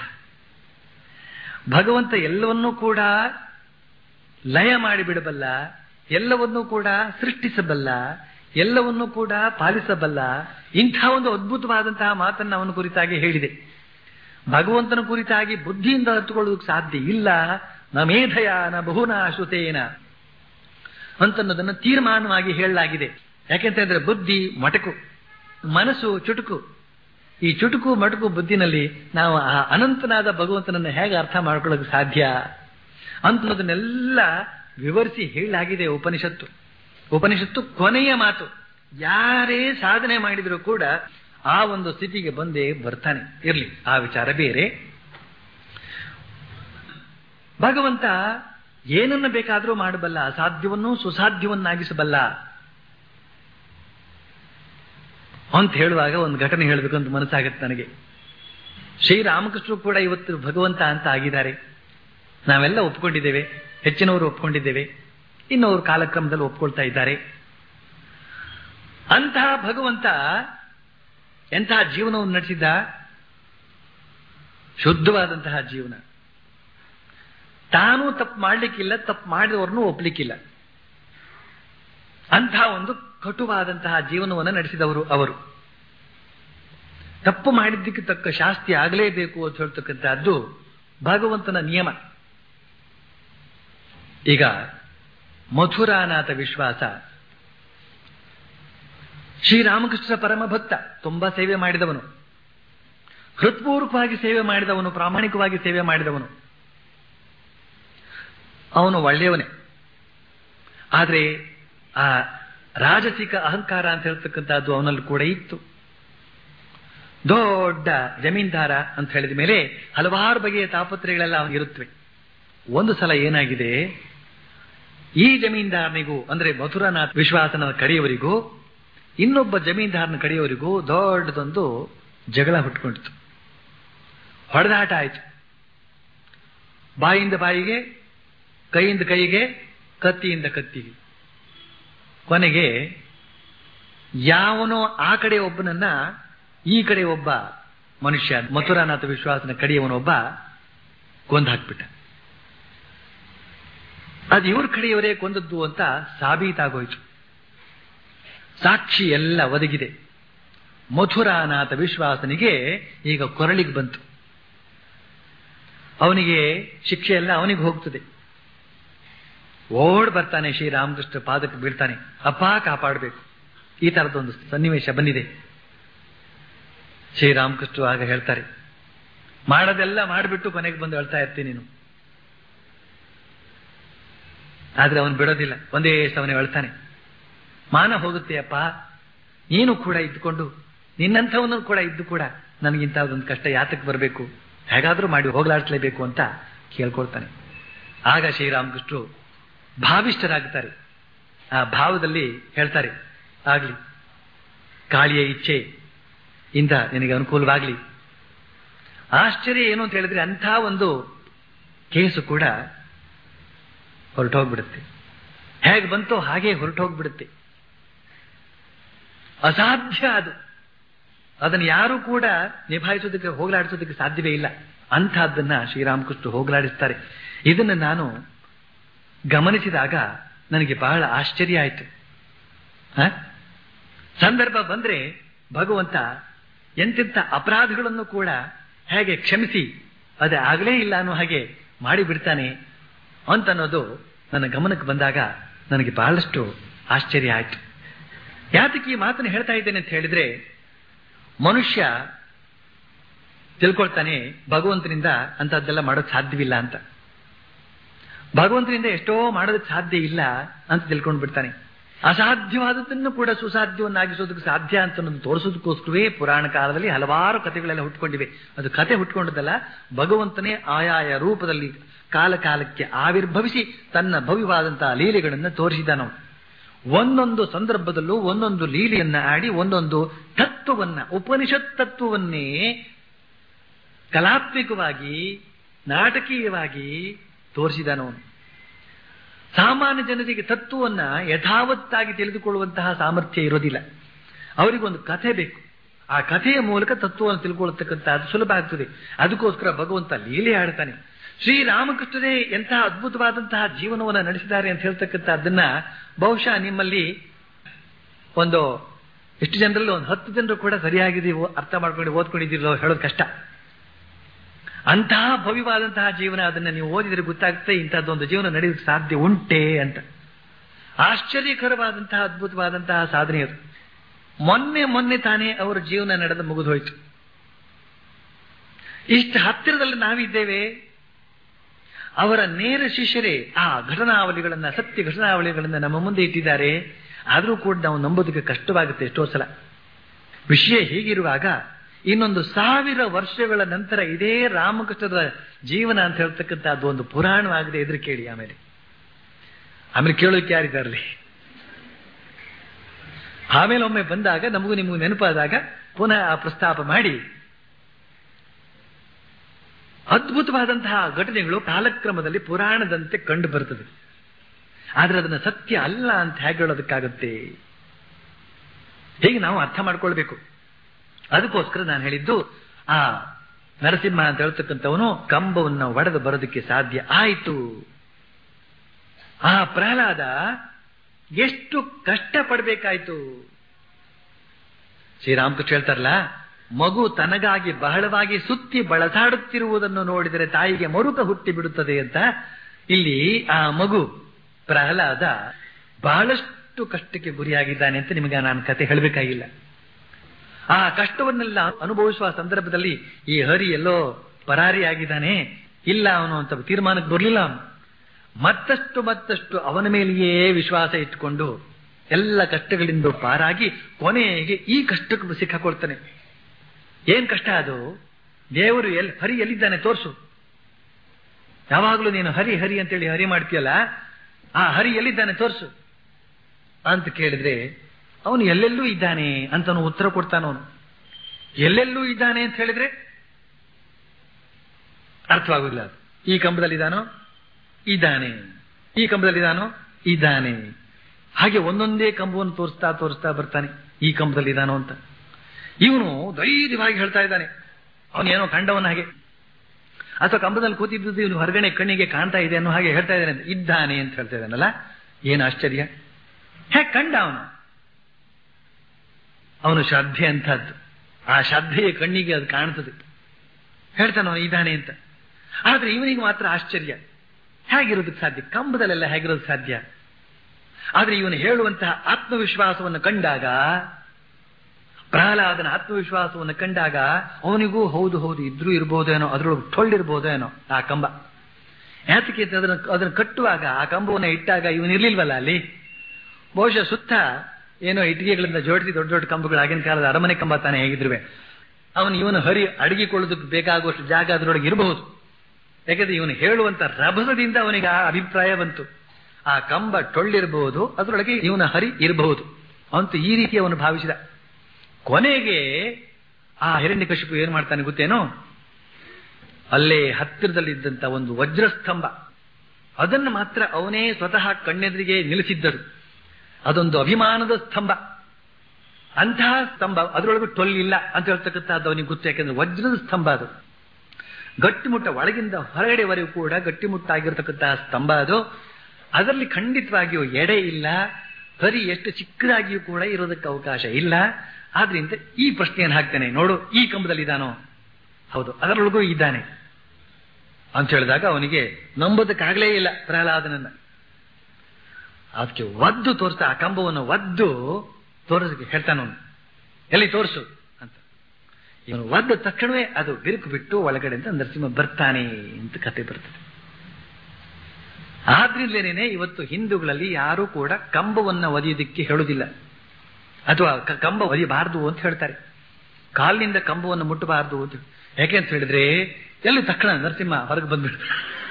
ಭಗವಂತ ಎಲ್ಲವನ್ನೂ ಕೂಡ ಲಯ ಮಾಡಿಬಿಡಬಲ್ಲ ಎಲ್ಲವನ್ನೂ ಕೂಡ ಸೃಷ್ಟಿಸಬಲ್ಲ ಎಲ್ಲವನ್ನೂ ಕೂಡ ಪಾಲಿಸಬಲ್ಲ ಇಂಥ ಒಂದು ಅದ್ಭುತವಾದಂತಹ ಮಾತನ್ನು ಅವನ ಕುರಿತಾಗಿ ಹೇಳಿದೆ ಭಗವಂತನ ಕುರಿತಾಗಿ ಬುದ್ಧಿಯಿಂದ ಅರ್ಥಕೊಳ್ಳೋದಕ್ಕೆ ಸಾಧ್ಯ ಇಲ್ಲ ನ ಮೇಧಯ ನ ಬಹುನ ಶ್ರುತೇನ ಅಂತನ್ನೋದನ್ನು ತೀರ್ಮಾನವಾಗಿ ಹೇಳಲಾಗಿದೆ ಯಾಕೆಂತಂದ್ರೆ ಬುದ್ಧಿ ಮಟಕು ಮನಸ್ಸು ಚುಟುಕು ಈ ಚುಟುಕು ಮಟುಕು ಬುದ್ಧಿನಲ್ಲಿ ನಾವು ಆ ಅನಂತನಾದ ಭಗವಂತನನ್ನು ಹೇಗೆ ಅರ್ಥ ಮಾಡ್ಕೊಳ್ಳೋಕೆ ಸಾಧ್ಯ ಅಂತನ್ನೋದನ್ನೆಲ್ಲ ವಿವರಿಸಿ ಹೇಳಲಾಗಿದೆ ಉಪನಿಷತ್ತು ಉಪನಿಷತ್ತು ಕೊನೆಯ ಮಾತು ಯಾರೇ ಸಾಧನೆ ಮಾಡಿದರೂ ಕೂಡ ಆ ಒಂದು ಸ್ಥಿತಿಗೆ ಬಂದೇ ಬರ್ತಾನೆ ಇರ್ಲಿ ಆ ವಿಚಾರ ಬೇರೆ ಭಗವಂತ ಏನನ್ನು ಬೇಕಾದರೂ ಮಾಡಬಲ್ಲ ಅಸಾಧ್ಯವನ್ನು ಸುಸಾಧ್ಯವನ್ನಾಗಿಸಬಲ್ಲ ಅಂತ ಹೇಳುವಾಗ ಒಂದು ಘಟನೆ ಹೇಳಬೇಕು ಅಂತ ಮನಸ್ಸಾಗತ್ತೆ ನನಗೆ ಶ್ರೀರಾಮಕೃಷ್ಣರು ಕೂಡ ಇವತ್ತು ಭಗವಂತ ಅಂತ ಆಗಿದ್ದಾರೆ ನಾವೆಲ್ಲ ಒಪ್ಕೊಂಡಿದ್ದೇವೆ ಹೆಚ್ಚಿನವರು ಒಪ್ಕೊಂಡಿದ್ದೇವೆ ಇನ್ನವರು ಕಾಲಕ್ರಮದಲ್ಲಿ ಒಪ್ಕೊಳ್ತಾ ಇದ್ದಾರೆ ಅಂತಹ ಭಗವಂತ ಎಂತಹ ಜೀವನವನ್ನು ನಡೆಸಿದ್ದ ಶುದ್ಧವಾದಂತಹ ಜೀವನ ತಾನೂ ತಪ್ಪು ಮಾಡಲಿಕ್ಕಿಲ್ಲ ತಪ್ಪು ಮಾಡಿದವ್ರನ್ನೂ ಒಪ್ಲಿಕ್ಕಿಲ್ಲ ಅಂತಹ ಒಂದು ಕಟುವಾದಂತಹ ಜೀವನವನ್ನು ನಡೆಸಿದವರು ಅವರು ತಪ್ಪು ಮಾಡಿದ್ದಕ್ಕೆ ತಕ್ಕ ಶಾಸ್ತಿ ಆಗಲೇಬೇಕು ಅಂತ ಹೇಳ್ತಕ್ಕಂಥದ್ದು ಭಗವಂತನ ನಿಯಮ ಈಗ ಮಥುರಾನಾಥ ವಿಶ್ವಾಸ ಶ್ರೀರಾಮಕೃಷ್ಣ ಪರಮ ಭಕ್ತ ತುಂಬಾ ಸೇವೆ ಮಾಡಿದವನು ಹೃತ್ಪೂರ್ವಕವಾಗಿ ಸೇವೆ ಮಾಡಿದವನು ಪ್ರಾಮಾಣಿಕವಾಗಿ ಸೇವೆ ಮಾಡಿದವನು ಅವನು ಒಳ್ಳೆಯವನೇ ಆದರೆ ಆ ರಾಜಸಿಕ ಅಹಂಕಾರ ಅಂತ ಹೇಳ್ತಕ್ಕಂಥದ್ದು ಅವನಲ್ಲಿ ಕೂಡ ಇತ್ತು ದೊಡ್ಡ ಜಮೀನ್ದಾರ ಅಂತ ಹೇಳಿದ ಮೇಲೆ ಹಲವಾರು ಬಗೆಯ ತಾಪತ್ರೆಗಳೆಲ್ಲ ಅವನಿರುತ್ತವೆ ಒಂದು ಸಲ ಏನಾಗಿದೆ ಈ ಜಮೀನ್ದಾರನಿಗೂ ಅಂದ್ರೆ ಮಥುರನಾಥ್ ವಿಶ್ವಾಸನ ಕಡೆಯವರಿಗೂ ಇನ್ನೊಬ್ಬ ಜಮೀನ್ದಾರನ ಕಡೆಯವರಿಗೂ ದೊಡ್ಡದೊಂದು ಜಗಳ ಹುಟ್ಕೊಂಡಿತು ಹೊಡೆದಾಟ ಆಯ್ತು ಬಾಯಿಂದ ಬಾಯಿಗೆ ಕೈಯಿಂದ ಕೈಗೆ ಕತ್ತಿಯಿಂದ ಕತ್ತಿಗೆ ಕೊನೆಗೆ ಯಾವನೋ ಆ ಕಡೆ ಒಬ್ಬನನ್ನ ಈ ಕಡೆ ಒಬ್ಬ ಮನುಷ್ಯ ಮಥುರಾನಾಥ ವಿಶ್ವಾಸನ ಕಡೆಯವನೊಬ್ಬ ಕೊಂದು ಹಾಕ್ಬಿಟ್ಟ ಅದು ಇವ್ರ ಕಡೆಯವರೇ ಕೊಂದದ್ದು ಅಂತ ಸಾಬೀತಾಗೋಯ್ತು ಸಾಕ್ಷಿ ಎಲ್ಲ ಒದಗಿದೆ ಮಥುರಾನಾಥ ವಿಶ್ವಾಸನಿಗೆ ಈಗ ಕೊರಳಿಗೆ ಬಂತು ಅವನಿಗೆ ಶಿಕ್ಷೆ ಎಲ್ಲ ಅವನಿಗೆ ಹೋಗ್ತದೆ ಓಡ್ ಬರ್ತಾನೆ ಶ್ರೀರಾಮಕೃಷ್ಣ ಪಾದಕ್ಕೆ ಬೀಳ್ತಾನೆ ಅಪ್ಪ ಕಾಪಾಡಬೇಕು ಈ ತರದೊಂದು ಸನ್ನಿವೇಶ ಬಂದಿದೆ ಶ್ರೀರಾಮಕೃಷ್ಣ ಆಗ ಹೇಳ್ತಾರೆ ಮಾಡೋದೆಲ್ಲ ಮಾಡಿಬಿಟ್ಟು ಕೊನೆಗೆ ಬಂದು ಹೇಳ್ತಾ ಇರ್ತೀನಿ ನೀನು ಆದ್ರೆ ಅವನು ಬಿಡೋದಿಲ್ಲ ಒಂದೇ ಸಮನೆ ಹೇಳ್ತಾನೆ ಮಾನ ಹೋಗುತ್ತೆ ಅಪ್ಪ ನೀನು ಕೂಡ ಇದ್ದುಕೊಂಡು ನಿನ್ನಂಥವನು ಕೂಡ ಇದ್ದು ಕೂಡ ನನಗಿಂತಹದೊಂದು ಕಷ್ಟ ಯಾತಕ್ಕೆ ಬರಬೇಕು ಹೇಗಾದ್ರೂ ಮಾಡಿ ಹೋಗ್ಲಾಡಿಸ್ಲೇಬೇಕು ಅಂತ ಕೇಳ್ಕೊಳ್ತಾನೆ ಆಗ ಶ್ರೀರಾಮಕೃಷ್ಣರು ಭಾವಿಷ್ಠರಾಗ್ತಾರೆ ಆ ಭಾವದಲ್ಲಿ ಹೇಳ್ತಾರೆ ಆಗ್ಲಿ ಕಾಳಿಯ ಇಚ್ಛೆ ಇಂದ ನಿನಗೆ ಅನುಕೂಲವಾಗ್ಲಿ ಆಶ್ಚರ್ಯ ಏನು ಅಂತ ಹೇಳಿದ್ರೆ ಅಂಥ ಒಂದು ಕೇಸು ಕೂಡ ಹೊರಟೋಗ್ಬಿಡುತ್ತೆ ಹೇಗೆ ಬಂತೋ ಹಾಗೆ ಹೊರಟೋಗ್ಬಿಡುತ್ತೆ ಅಸಾಧ್ಯ ಅದು ಅದನ್ನು ಯಾರೂ ಕೂಡ ನಿಭಾಯಿಸೋದಕ್ಕೆ ಹೋಗಲಾಡಿಸೋದಕ್ಕೆ ಸಾಧ್ಯವೇ ಇಲ್ಲ ಅಂಥದ್ದನ್ನ ಶ್ರೀರಾಮಕೃಷ್ಣ ಹೋಗಲಾಡಿಸ್ತಾರೆ ಇದನ್ನು ನಾನು ಗಮನಿಸಿದಾಗ ನನಗೆ ಬಹಳ ಆಶ್ಚರ್ಯ ಆಯಿತು ಸಂದರ್ಭ ಬಂದ್ರೆ ಭಗವಂತ ಎಂತೆಂಥ ಅಪರಾಧಗಳನ್ನು ಕೂಡ ಹೇಗೆ ಕ್ಷಮಿಸಿ ಅದೇ ಆಗಲೇ ಇಲ್ಲ ಅನ್ನೋ ಹಾಗೆ ಮಾಡಿ ಬಿಡ್ತಾನೆ ಅಂತ ಅನ್ನೋದು ನನ್ನ ಗಮನಕ್ಕೆ ಬಂದಾಗ ನನಗೆ ಬಹಳಷ್ಟು ಆಶ್ಚರ್ಯ ಆಯ್ತು ಯಾತಕ್ಕೆ ಈ ಮಾತನ್ನು ಹೇಳ್ತಾ ಇದ್ದೇನೆ ಅಂತ ಹೇಳಿದ್ರೆ ಮನುಷ್ಯ ತಿಳ್ಕೊಳ್ತಾನೆ ಭಗವಂತನಿಂದ ಅಂತದ್ದೆಲ್ಲ ಮಾಡೋದು ಸಾಧ್ಯವಿಲ್ಲ ಅಂತ ಭಗವಂತನಿಂದ ಎಷ್ಟೋ ಮಾಡೋದಕ್ಕೆ ಸಾಧ್ಯ ಇಲ್ಲ ಅಂತ ತಿಳ್ಕೊಂಡು ಬಿಡ್ತಾನೆ ಅಸಾಧ್ಯವಾದದ್ದನ್ನು ಕೂಡ ಸುಸಾಧ್ಯವನ್ನಾಗಿಸೋದಕ್ಕೆ ಸಾಧ್ಯ ಅಂತ ಅನ್ನೋದು ತೋರಿಸೋದಕ್ಕೋಸ್ಕರವೇ ಪುರಾಣ ಕಾಲದಲ್ಲಿ ಹಲವಾರು ಕಥೆಗಳೆಲ್ಲ ಹುಟ್ಕೊಂಡಿವೆ ಅದು ಕತೆ ಹುಟ್ಕೊಂಡದಲ್ಲ ಭಗವಂತನೇ ಆಯಾಯ ರೂಪದಲ್ಲಿ ಕಾಲ ಕಾಲಕ್ಕೆ ಆವಿರ್ಭವಿಸಿ ತನ್ನ ಭವ್ಯವಾದಂತಹ ಲೀಲೆಗಳನ್ನು ತೋರಿಸಿದನು ಒಂದೊಂದು ಸಂದರ್ಭದಲ್ಲೂ ಒಂದೊಂದು ಲೀಲೆಯನ್ನ ಆಡಿ ಒಂದೊಂದು ತತ್ವವನ್ನ ಉಪನಿಷತ್ ತತ್ವವನ್ನೇ ಕಲಾತ್ಮಕವಾಗಿ ನಾಟಕೀಯವಾಗಿ ತೋರಿಸಿದನು ಸಾಮಾನ್ಯ ಜನರಿಗೆ ತತ್ವವನ್ನ ಯಥಾವತ್ತಾಗಿ ತಿಳಿದುಕೊಳ್ಳುವಂತಹ ಸಾಮರ್ಥ್ಯ ಇರೋದಿಲ್ಲ ಅವರಿಗೊಂದು ಕಥೆ ಬೇಕು ಆ ಕಥೆಯ ಮೂಲಕ ತತ್ವವನ್ನು ತಿಳ್ಕೊಳ್ಳತಕ್ಕಂಥದ್ದು ಸುಲಭ ಆಗ್ತದೆ ಅದಕ್ಕೋಸ್ಕರ ಭಗವಂತ ಲೀಲೆ ಆಡ್ತಾನೆ ಶ್ರೀರಾಮಕೃಷ್ಣರೇ ಎಂತಹ ಅದ್ಭುತವಾದಂತಹ ಜೀವನವನ್ನು ನಡೆಸಿದ್ದಾರೆ ಅಂತ ಹೇಳ್ತಕ್ಕಂಥದ್ದನ್ನ ಬಹುಶಃ ನಿಮ್ಮಲ್ಲಿ ಒಂದು ಎಷ್ಟು ಜನರಲ್ಲಿ ಒಂದು ಹತ್ತು ಜನರು ಕೂಡ ಸರಿಯಾಗಿದೆ ಅರ್ಥ ಮಾಡ್ಕೊಂಡು ಓದ್ಕೊಂಡಿದ್ದೀರೋ ಹೇಳೋದು ಕಷ್ಟ ಅಂತಹ ಭವ್ಯವಾದಂತಹ ಜೀವನ ಅದನ್ನ ನೀವು ಓದಿದ್ರೆ ಗೊತ್ತಾಗುತ್ತೆ ಇಂಥದ್ದೊಂದು ಜೀವನ ನಡೆಯೋದಕ್ಕೆ ಸಾಧ್ಯ ಉಂಟೆ ಅಂತ ಆಶ್ಚರ್ಯಕರವಾದಂತಹ ಅದ್ಭುತವಾದಂತಹ ಸಾಧನೆ ಅದು ಮೊನ್ನೆ ಮೊನ್ನೆ ತಾನೇ ಅವರ ಜೀವನ ನಡೆದು ಮುಗಿದು ಹೋಯ್ತು ಇಷ್ಟು ಹತ್ತಿರದಲ್ಲಿ ನಾವಿದ್ದೇವೆ ಅವರ ನೇರ ಶಿಷ್ಯರೇ ಆ ಘಟನಾವಳಿಗಳನ್ನ ಸತ್ಯ ಘಟನಾವಳಿಗಳನ್ನ ನಮ್ಮ ಮುಂದೆ ಇಟ್ಟಿದ್ದಾರೆ ಆದರೂ ಕೂಡ ನಾವು ನಂಬೋದಕ್ಕೆ ಕಷ್ಟವಾಗುತ್ತೆ ಎಷ್ಟೋ ಸಲ ವಿಷಯ ಹೀಗಿರುವಾಗ ಇನ್ನೊಂದು ಸಾವಿರ ವರ್ಷಗಳ ನಂತರ ಇದೇ ರಾಮಕೃಷ್ಣರ ಜೀವನ ಅಂತ ಹೇಳ್ತಕ್ಕಂಥದ್ದು ಒಂದು ಪುರಾಣವಾಗಿದೆ ಎದುರು ಕೇಳಿ ಆಮೇಲೆ ಆಮೇಲೆ ಕೇಳೋಕೆ ಯಾರಿದ್ದಾರಲಿ ಆಮೇಲೆ ಒಮ್ಮೆ ಬಂದಾಗ ನಮಗೂ ನಿಮಗೂ ನೆನಪಾದಾಗ ಪುನಃ ಆ ಪ್ರಸ್ತಾಪ ಮಾಡಿ ಅದ್ಭುತವಾದಂತಹ ಘಟನೆಗಳು ಕಾಲಕ್ರಮದಲ್ಲಿ ಪುರಾಣದಂತೆ ಕಂಡು ಬರ್ತದೆ ಆದ್ರೆ ಅದನ್ನ ಸತ್ಯ ಅಲ್ಲ ಅಂತ ಹೇಗೆ ಹೇಳೋದಕ್ಕಾಗುತ್ತೆ ಹೀಗೆ ನಾವು ಅರ್ಥ ಮಾಡ್ಕೊಳ್ಬೇಕು ಅದಕ್ಕೋಸ್ಕರ ನಾನು ಹೇಳಿದ್ದು ಆ ನರಸಿಂಹ ಅಂತ ಹೇಳ್ತಕ್ಕಂಥವನು ಕಂಬವನ್ನು ಒಡೆದು ಬರೋದಕ್ಕೆ ಸಾಧ್ಯ ಆಯಿತು ಆ ಪ್ರಹ್ಲಾದ ಎಷ್ಟು ಕಷ್ಟ ಪಡಬೇಕಾಯ್ತು ಶ್ರೀರಾಮಕೃಷ್ಣ ಹೇಳ್ತಾರಲ್ಲ ಮಗು ತನಗಾಗಿ ಬಹಳವಾಗಿ ಸುತ್ತಿ ಬಳಸಾಡುತ್ತಿರುವುದನ್ನು ನೋಡಿದರೆ ತಾಯಿಗೆ ಮರುಕ ಹುಟ್ಟಿ ಬಿಡುತ್ತದೆ ಅಂತ ಇಲ್ಲಿ ಆ ಮಗು ಪ್ರಹ್ಲಾದ ಬಹಳಷ್ಟು ಕಷ್ಟಕ್ಕೆ ಗುರಿಯಾಗಿದ್ದಾನೆ ಅಂತ ನಿಮಗೆ ನಾನು ಕತೆ ಹೇಳಬೇಕಾಗಿಲ್ಲ ಆ ಕಷ್ಟವನ್ನೆಲ್ಲ ಅನುಭವಿಸುವ ಸಂದರ್ಭದಲ್ಲಿ ಈ ಹರಿ ಎಲ್ಲೋ ಪರಾರಿಯಾಗಿದ್ದಾನೆ ಇಲ್ಲ ಅವನು ಅಂತ ತೀರ್ಮಾನಕ್ಕೆ ಬರಲಿಲ್ಲ ಅವನು ಮತ್ತಷ್ಟು ಮತ್ತಷ್ಟು ಅವನ ಮೇಲೆಯೇ ವಿಶ್ವಾಸ ಇಟ್ಟುಕೊಂಡು ಎಲ್ಲ ಕಷ್ಟಗಳಿಂದ ಪಾರಾಗಿ ಕೊನೆಗೆ ಈ ಕಷ್ಟಕ್ಕೆ ಸಿಕ್ಕಾಕೊಳ್ತಾನೆ ಏನ್ ಕಷ್ಟ ಅದು ದೇವರು ಎಲ್ಲಿ ಹರಿ ಎಲ್ಲಿದ್ದಾನೆ ತೋರ್ಸು ಯಾವಾಗಲೂ ನೀನು ಹರಿ ಹರಿ ಅಂತೇಳಿ ಹರಿ ಮಾಡ್ತೀಯಲ್ಲ ಆ ಹರಿ ಎಲ್ಲಿದ್ದಾನೆ ತೋರ್ಸು ಅಂತ ಕೇಳಿದ್ರೆ ಅವನು ಎಲ್ಲೆಲ್ಲೂ ಇದ್ದಾನೆ ಅಂತ ಅವನು ಉತ್ತರ ಕೊಡ್ತಾನವನು ಎಲ್ಲೆಲ್ಲೂ ಇದ್ದಾನೆ ಅಂತ ಹೇಳಿದ್ರೆ ಅರ್ಥವಾಗುದಿಲ್ಲ ಅದು ಈ ಕಂಬದಲ್ಲಿದ್ದಾನೋ ಇದ್ದಾನೆ ಈ ಕಂಬದಲ್ಲಿದ್ದಾನೋ ಇದ್ದಾನೆ ಹಾಗೆ ಒಂದೊಂದೇ ಕಂಬವನ್ನು ತೋರಿಸ್ತಾ ತೋರಿಸ್ತಾ ಬರ್ತಾನೆ ಈ ಕಂಬದಲ್ಲಿದ್ದಾನೋ ಅಂತ ಇವನು ಧೈರ್ಯವಾಗಿ ಹೇಳ್ತಾ ಇದ್ದಾನೆ ಅವನೇನೋ ಕಂಡವನ ಹಾಗೆ ಅಥವಾ ಕಂಬದಲ್ಲಿ ಕೂತಿದ್ದು ಇವನು ಹೊರಗಡೆ ಕಣ್ಣಿಗೆ ಕಾಣ್ತಾ ಇದೆ ಅನ್ನೋ ಹಾಗೆ ಹೇಳ್ತಾ ಇದ್ದಾನೆ ಇದ್ದಾನೆ ಅಂತ ಹೇಳ್ತಾ ಇದ್ದಾನಲ್ಲ ಏನು ಆಶ್ಚರ್ಯ ಹೇಗೆ ಕಂಡ ಅವನು ಅವನು ಶ್ರದ್ಧೆ ಅಂತದ್ದು ಆ ಶ್ರದ್ಧೆಯ ಕಣ್ಣಿಗೆ ಅದು ಕಾಣ್ತದೆ ಹೇಳ್ತಾನೆ ಅವನು ಇದ್ದಾನೆ ಅಂತ ಆದ್ರೆ ಇವನಿಗೆ ಮಾತ್ರ ಆಶ್ಚರ್ಯ ಹೇಗಿರೋದಕ್ಕೆ ಸಾಧ್ಯ ಕಂಬದಲ್ಲೆಲ್ಲ ಹೇಗಿರೋದಕ್ಕೆ ಸಾಧ್ಯ ಆದ್ರೆ ಇವನು ಹೇಳುವಂತಹ ಆತ್ಮವಿಶ್ವಾಸವನ್ನು ಕಂಡಾಗ ಪ್ರಹ್ಲಾದನ ಆತ್ಮವಿಶ್ವಾಸವನ್ನು ಕಂಡಾಗ ಅವನಿಗೂ ಹೌದು ಹೌದು ಇದ್ರೂ ಇರ್ಬೋದೇನೋ ಅದ್ರೊಳಗೆ ಟೊಳ್ಳಿರ್ಬೋದೇನೋ ಆ ಕಂಬ ಯಾತಕ್ಕೆ ಅದನ್ನು ಅದನ್ನು ಕಟ್ಟುವಾಗ ಆ ಕಂಬವನ್ನು ಇಟ್ಟಾಗ ಇವನು ಇರ್ಲಿಲ್ವಲ್ಲ ಅಲ್ಲಿ ಬಹುಶಃ ಸುತ್ತ ಏನೋ ಇಟ್ಟಿಗೆಗಳಿಂದ ಜೋಡಿಸಿ ದೊಡ್ಡ ದೊಡ್ಡ ಕಂಬಗಳು ಆಗಿನ ಕಾಲದ ಅರಮನೆ ಕಂಬ ತಾನೇ ಹೇಗಿದ್ರುವೆ ಅವನು ಇವನು ಹರಿ ಅಡಗಿಕೊಳ್ಳೋದಕ್ಕೆ ಬೇಕಾಗುವಷ್ಟು ಜಾಗ ಅದರೊಳಗೆ ಇರಬಹುದು ಯಾಕಂದ್ರೆ ಇವನು ಹೇಳುವಂತ ರಭಸದಿಂದ ಅವನಿಗೆ ಆ ಅಭಿಪ್ರಾಯ ಬಂತು ಆ ಕಂಬ ಟೊಳ್ಳಿರಬಹುದು ಅದರೊಳಗೆ ಇವನ ಹರಿ ಇರಬಹುದು ಅಂತೂ ಈ ರೀತಿ ಅವನು ಭಾವಿಸಿದ ಕೊನೆಗೆ ಆ ಹಿರಣ್ಯಕಶಿಪು ಏನ್ ಮಾಡ್ತಾನೆ ಗೊತ್ತೇನೋ ಅಲ್ಲೇ ಹತ್ತಿರದಲ್ಲಿದ್ದಂತ ಒಂದು ವಜ್ರಸ್ತಂಭ ಅದನ್ನು ಮಾತ್ರ ಅವನೇ ಸ್ವತಃ ಕಣ್ಣೆದುರಿಗೆ ನಿಲ್ಲಿಸಿದ್ದರು ಅದೊಂದು ಅಭಿಮಾನದ ಸ್ತಂಭ ಅಂತಹ ಸ್ತಂಭ ಅದರೊಳಗೆ ಟೊಲ್ಲಿಲ್ಲ ಅಂತ ಹೇಳ್ತಕ್ಕಂಥದ್ದು ಅವನಿಗೆ ಗೊತ್ತು ಯಾಕಂದ್ರೆ ವಜ್ರದ ಸ್ತಂಭ ಅದು ಗಟ್ಟಿಮುಟ್ಟ ಒಳಗಿಂದ ಹೊರಗಡೆವರೆಗೂ ಕೂಡ ಗಟ್ಟಿಮುಟ್ಟಾಗಿರ್ತಕ್ಕಂತಹ ಸ್ತಂಭ ಅದು ಅದರಲ್ಲಿ ಖಂಡಿತವಾಗಿಯೂ ಎಡೆ ಇಲ್ಲ ಹರಿ ಎಷ್ಟು ಚಿಕ್ಕದಾಗಿಯೂ ಕೂಡ ಇರೋದಕ್ಕೆ ಅವಕಾಶ ಇಲ್ಲ ಆದ್ರಿಂದ ಈ ಪ್ರಶ್ನೆಯನ್ನು ಹಾಕ್ತೇನೆ ನೋಡು ಈ ಕಂಬದಲ್ಲಿ ಇದಾನೋ ಹೌದು ಅದರೊಳಗೂ ಇದ್ದಾನೆ ಅಂತ ಹೇಳಿದಾಗ ಅವನಿಗೆ ನಂಬೋದಕ್ಕಾಗಲೇ ಇಲ್ಲ ಪ್ರಹ್ಲಾದನನ್ನ ಅದಕ್ಕೆ ಒದ್ದು ತೋರಿಸ್ತಾ ಆ ಕಂಬವನ್ನು ಒದ್ದು ತೋರಿಸಕ್ಕೆ ಹೇಳ್ತಾನವನು ಎಲ್ಲಿ ತೋರಿಸು ಅಂತ ಇವನು ಒದ್ದ ತಕ್ಷಣವೇ ಅದು ಬಿರುಕು ಬಿಟ್ಟು ಒಳಗಡೆಯಿಂದ ನರಸಿಂಹ ಬರ್ತಾನೆ ಅಂತ ಕತೆ ಬರ್ತದೆ ಆದ್ರಿಂದಲೇನೆ ಇವತ್ತು ಹಿಂದೂಗಳಲ್ಲಿ ಯಾರೂ ಕೂಡ ಕಂಬವನ್ನ ಒದೆಯೋದಕ್ಕೆ ಹೇಳುವುದಿಲ್ಲ ಅಥವಾ ಕ- ಕಂಬ ಒದಿಬಾರದು ಅಂತ ಹೇಳ್ತಾರೆ ಕಾಲಿನಿಂದ ಕಂಬವನ್ನು ಮುಟ್ಟಬಾರದು ಅಂತ ಯಾಕೆ ಅಂತ ಹೇಳಿದ್ರೆ ಎಲ್ಲಿ ತಕ್ಷಣ ನರಸಿಂಹ ಹೊರಗೆ ಬಂದ್ಬಿಡ್ತ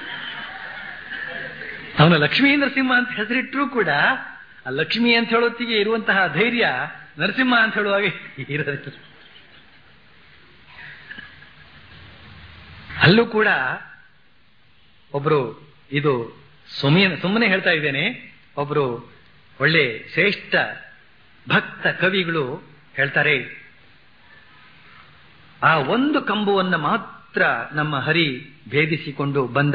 ಅವನ ಲಕ್ಷ್ಮೀ ನರಸಿಂಹ ಅಂತ ಹೆಸರಿಟ್ಟರೂ ಕೂಡ ಆ ಲಕ್ಷ್ಮಿ ಅಂತ ಹೇಳೋತ್ತಿಗೆ ಇರುವಂತಹ ಧೈರ್ಯ ನರಸಿಂಹ ಅಂತ ಹೇಳುವಾಗ ಇರೋದಿಲ್ಲ ಅಲ್ಲೂ ಕೂಡ ಒಬ್ರು ಇದು ಸುಮ್ಮನೆ ಸುಮ್ಮನೆ ಹೇಳ್ತಾ ಇದ್ದೇನೆ ಒಬ್ರು ಒಳ್ಳೆ ಶ್ರೇಷ್ಠ ಭಕ್ತ ಕವಿಗಳು ಹೇಳ್ತಾರೆ ಆ ಒಂದು ಕಂಬವನ್ನ ಮಾತ್ರ ನಮ್ಮ ಹರಿ ಭೇದಿಸಿಕೊಂಡು ಬಂದ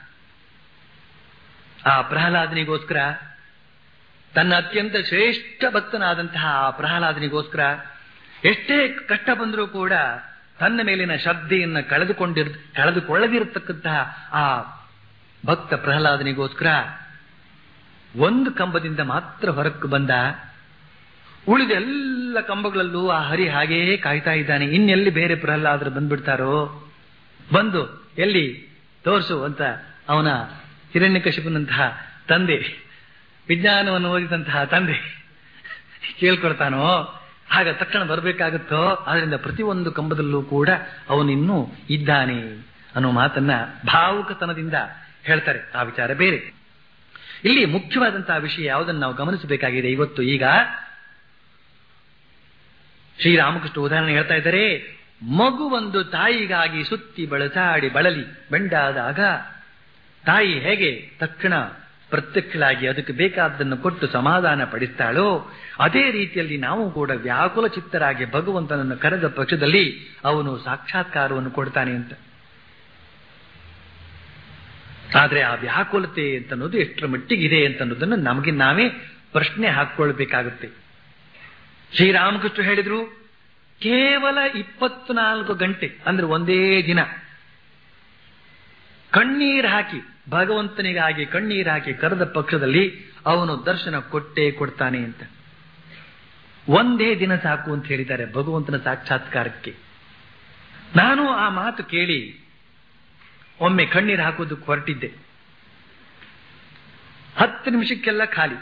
ಆ ಪ್ರಹ್ಲಾದನಿಗೋಸ್ಕರ ತನ್ನ ಅತ್ಯಂತ ಶ್ರೇಷ್ಠ ಭಕ್ತನಾದಂತಹ ಆ ಪ್ರಹ್ಲಾದನಿಗೋಸ್ಕರ ಎಷ್ಟೇ ಕಷ್ಟ ಬಂದರೂ ಕೂಡ ತನ್ನ ಮೇಲಿನ ಶ್ರದ್ಧೆಯನ್ನು ಕಳೆದುಕೊಂಡಿರ್ ಕಳೆದುಕೊಳ್ಳದಿರತಕ್ಕಂತಹ ಆ ಭಕ್ತ ಪ್ರಹ್ಲಾದನಿಗೋಸ್ಕರ ಒಂದು ಕಂಬದಿಂದ ಮಾತ್ರ ಹೊರಕ್ಕೆ ಬಂದ ಉಳಿದ ಎಲ್ಲ ಕಂಬಗಳಲ್ಲೂ ಆ ಹರಿ ಹಾಗೆಯೇ ಕಾಯ್ತಾ ಇದ್ದಾನೆ ಇನ್ನೆಲ್ಲಿ ಬೇರೆ ಪ್ರಹ್ಲಾದರು ಬಂದ್ಬಿಡ್ತಾರೋ ಬಂದು ಎಲ್ಲಿ ತೋರ್ಸು ಅಂತ ಅವನ ಹಿರಣ್ಯಕಶಿಪನಂತಹ ತಂದೆ ವಿಜ್ಞಾನವನ್ನು ಓದಿದಂತಹ ತಂದೆ ಕೇಳ್ಕೊಳ್ತಾನೋ ಆಗ ತಕ್ಷಣ ಬರಬೇಕಾಗುತ್ತೋ ಆದ್ರಿಂದ ಪ್ರತಿಯೊಂದು ಕಂಬದಲ್ಲೂ ಕೂಡ ಅವನಿನ್ನೂ ಇದ್ದಾನೆ ಅನ್ನೋ ಮಾತನ್ನ ಭಾವುಕತನದಿಂದ ಹೇಳ್ತಾರೆ ಆ ವಿಚಾರ ಬೇರೆ ಇಲ್ಲಿ ಮುಖ್ಯವಾದಂತಹ ವಿಷಯ ಯಾವುದನ್ನು ನಾವು ಗಮನಿಸಬೇಕಾಗಿದೆ ಇವತ್ತು ಈಗ ಶ್ರೀರಾಮಕೃಷ್ಣ ಉದಾಹರಣೆ ಹೇಳ್ತಾ ಇದ್ದಾರೆ ಮಗುವೊಂದು ತಾಯಿಗಾಗಿ ಸುತ್ತಿ ಬಳಸಾಡಿ ಬಳಲಿ ಬೆಂಡಾದಾಗ ತಾಯಿ ಹೇಗೆ ತಕ್ಷಣ ಪ್ರತ್ಯಕ್ಷಳಾಗಿ ಅದಕ್ಕೆ ಬೇಕಾದ್ದನ್ನು ಕೊಟ್ಟು ಸಮಾಧಾನ ಪಡಿಸ್ತಾಳೋ ಅದೇ ರೀತಿಯಲ್ಲಿ ನಾವು ಕೂಡ ವ್ಯಾಕುಲ ಚಿತ್ತರಾಗಿ ಭಗವಂತನನ್ನು ಕರೆದ ಪಕ್ಷದಲ್ಲಿ ಅವನು ಸಾಕ್ಷಾತ್ಕಾರವನ್ನು ಕೊಡ್ತಾನೆ ಅಂತ ಆದ್ರೆ ಆ ವ್ಯಾಕುಲತೆ ಅಂತ ಅನ್ನೋದು ಎಷ್ಟರ ಮಟ್ಟಿಗಿದೆ ಅಂತ ಅನ್ನೋದನ್ನು ನಮಗೆ ನಾವೇ ಪ್ರಶ್ನೆ ಹಾಕೊಳ್ಬೇಕಾಗುತ್ತೆ ಶ್ರೀರಾಮಕೃಷ್ಣ ಹೇಳಿದ್ರು ಕೇವಲ ಇಪ್ಪತ್ನಾಲ್ಕು ಗಂಟೆ ಅಂದ್ರೆ ಒಂದೇ ದಿನ ಕಣ್ಣೀರು ಹಾಕಿ ಭಗವಂತನಿಗಾಗಿ ಕಣ್ಣೀರು ಹಾಕಿ ಕರೆದ ಪಕ್ಷದಲ್ಲಿ ಅವನು ದರ್ಶನ ಕೊಟ್ಟೇ ಕೊಡ್ತಾನೆ ಅಂತ ಒಂದೇ ದಿನ ಸಾಕು ಅಂತ ಹೇಳಿದ್ದಾರೆ ಭಗವಂತನ ಸಾಕ್ಷಾತ್ಕಾರಕ್ಕೆ ನಾನು ಆ ಮಾತು ಕೇಳಿ ಒಮ್ಮೆ ಕಣ್ಣೀರು ಹಾಕೋದಕ್ಕೆ ಹೊರಟಿದ್ದೆ ಹತ್ತು ನಿಮಿಷಕ್ಕೆಲ್ಲ ಖಾಲಿ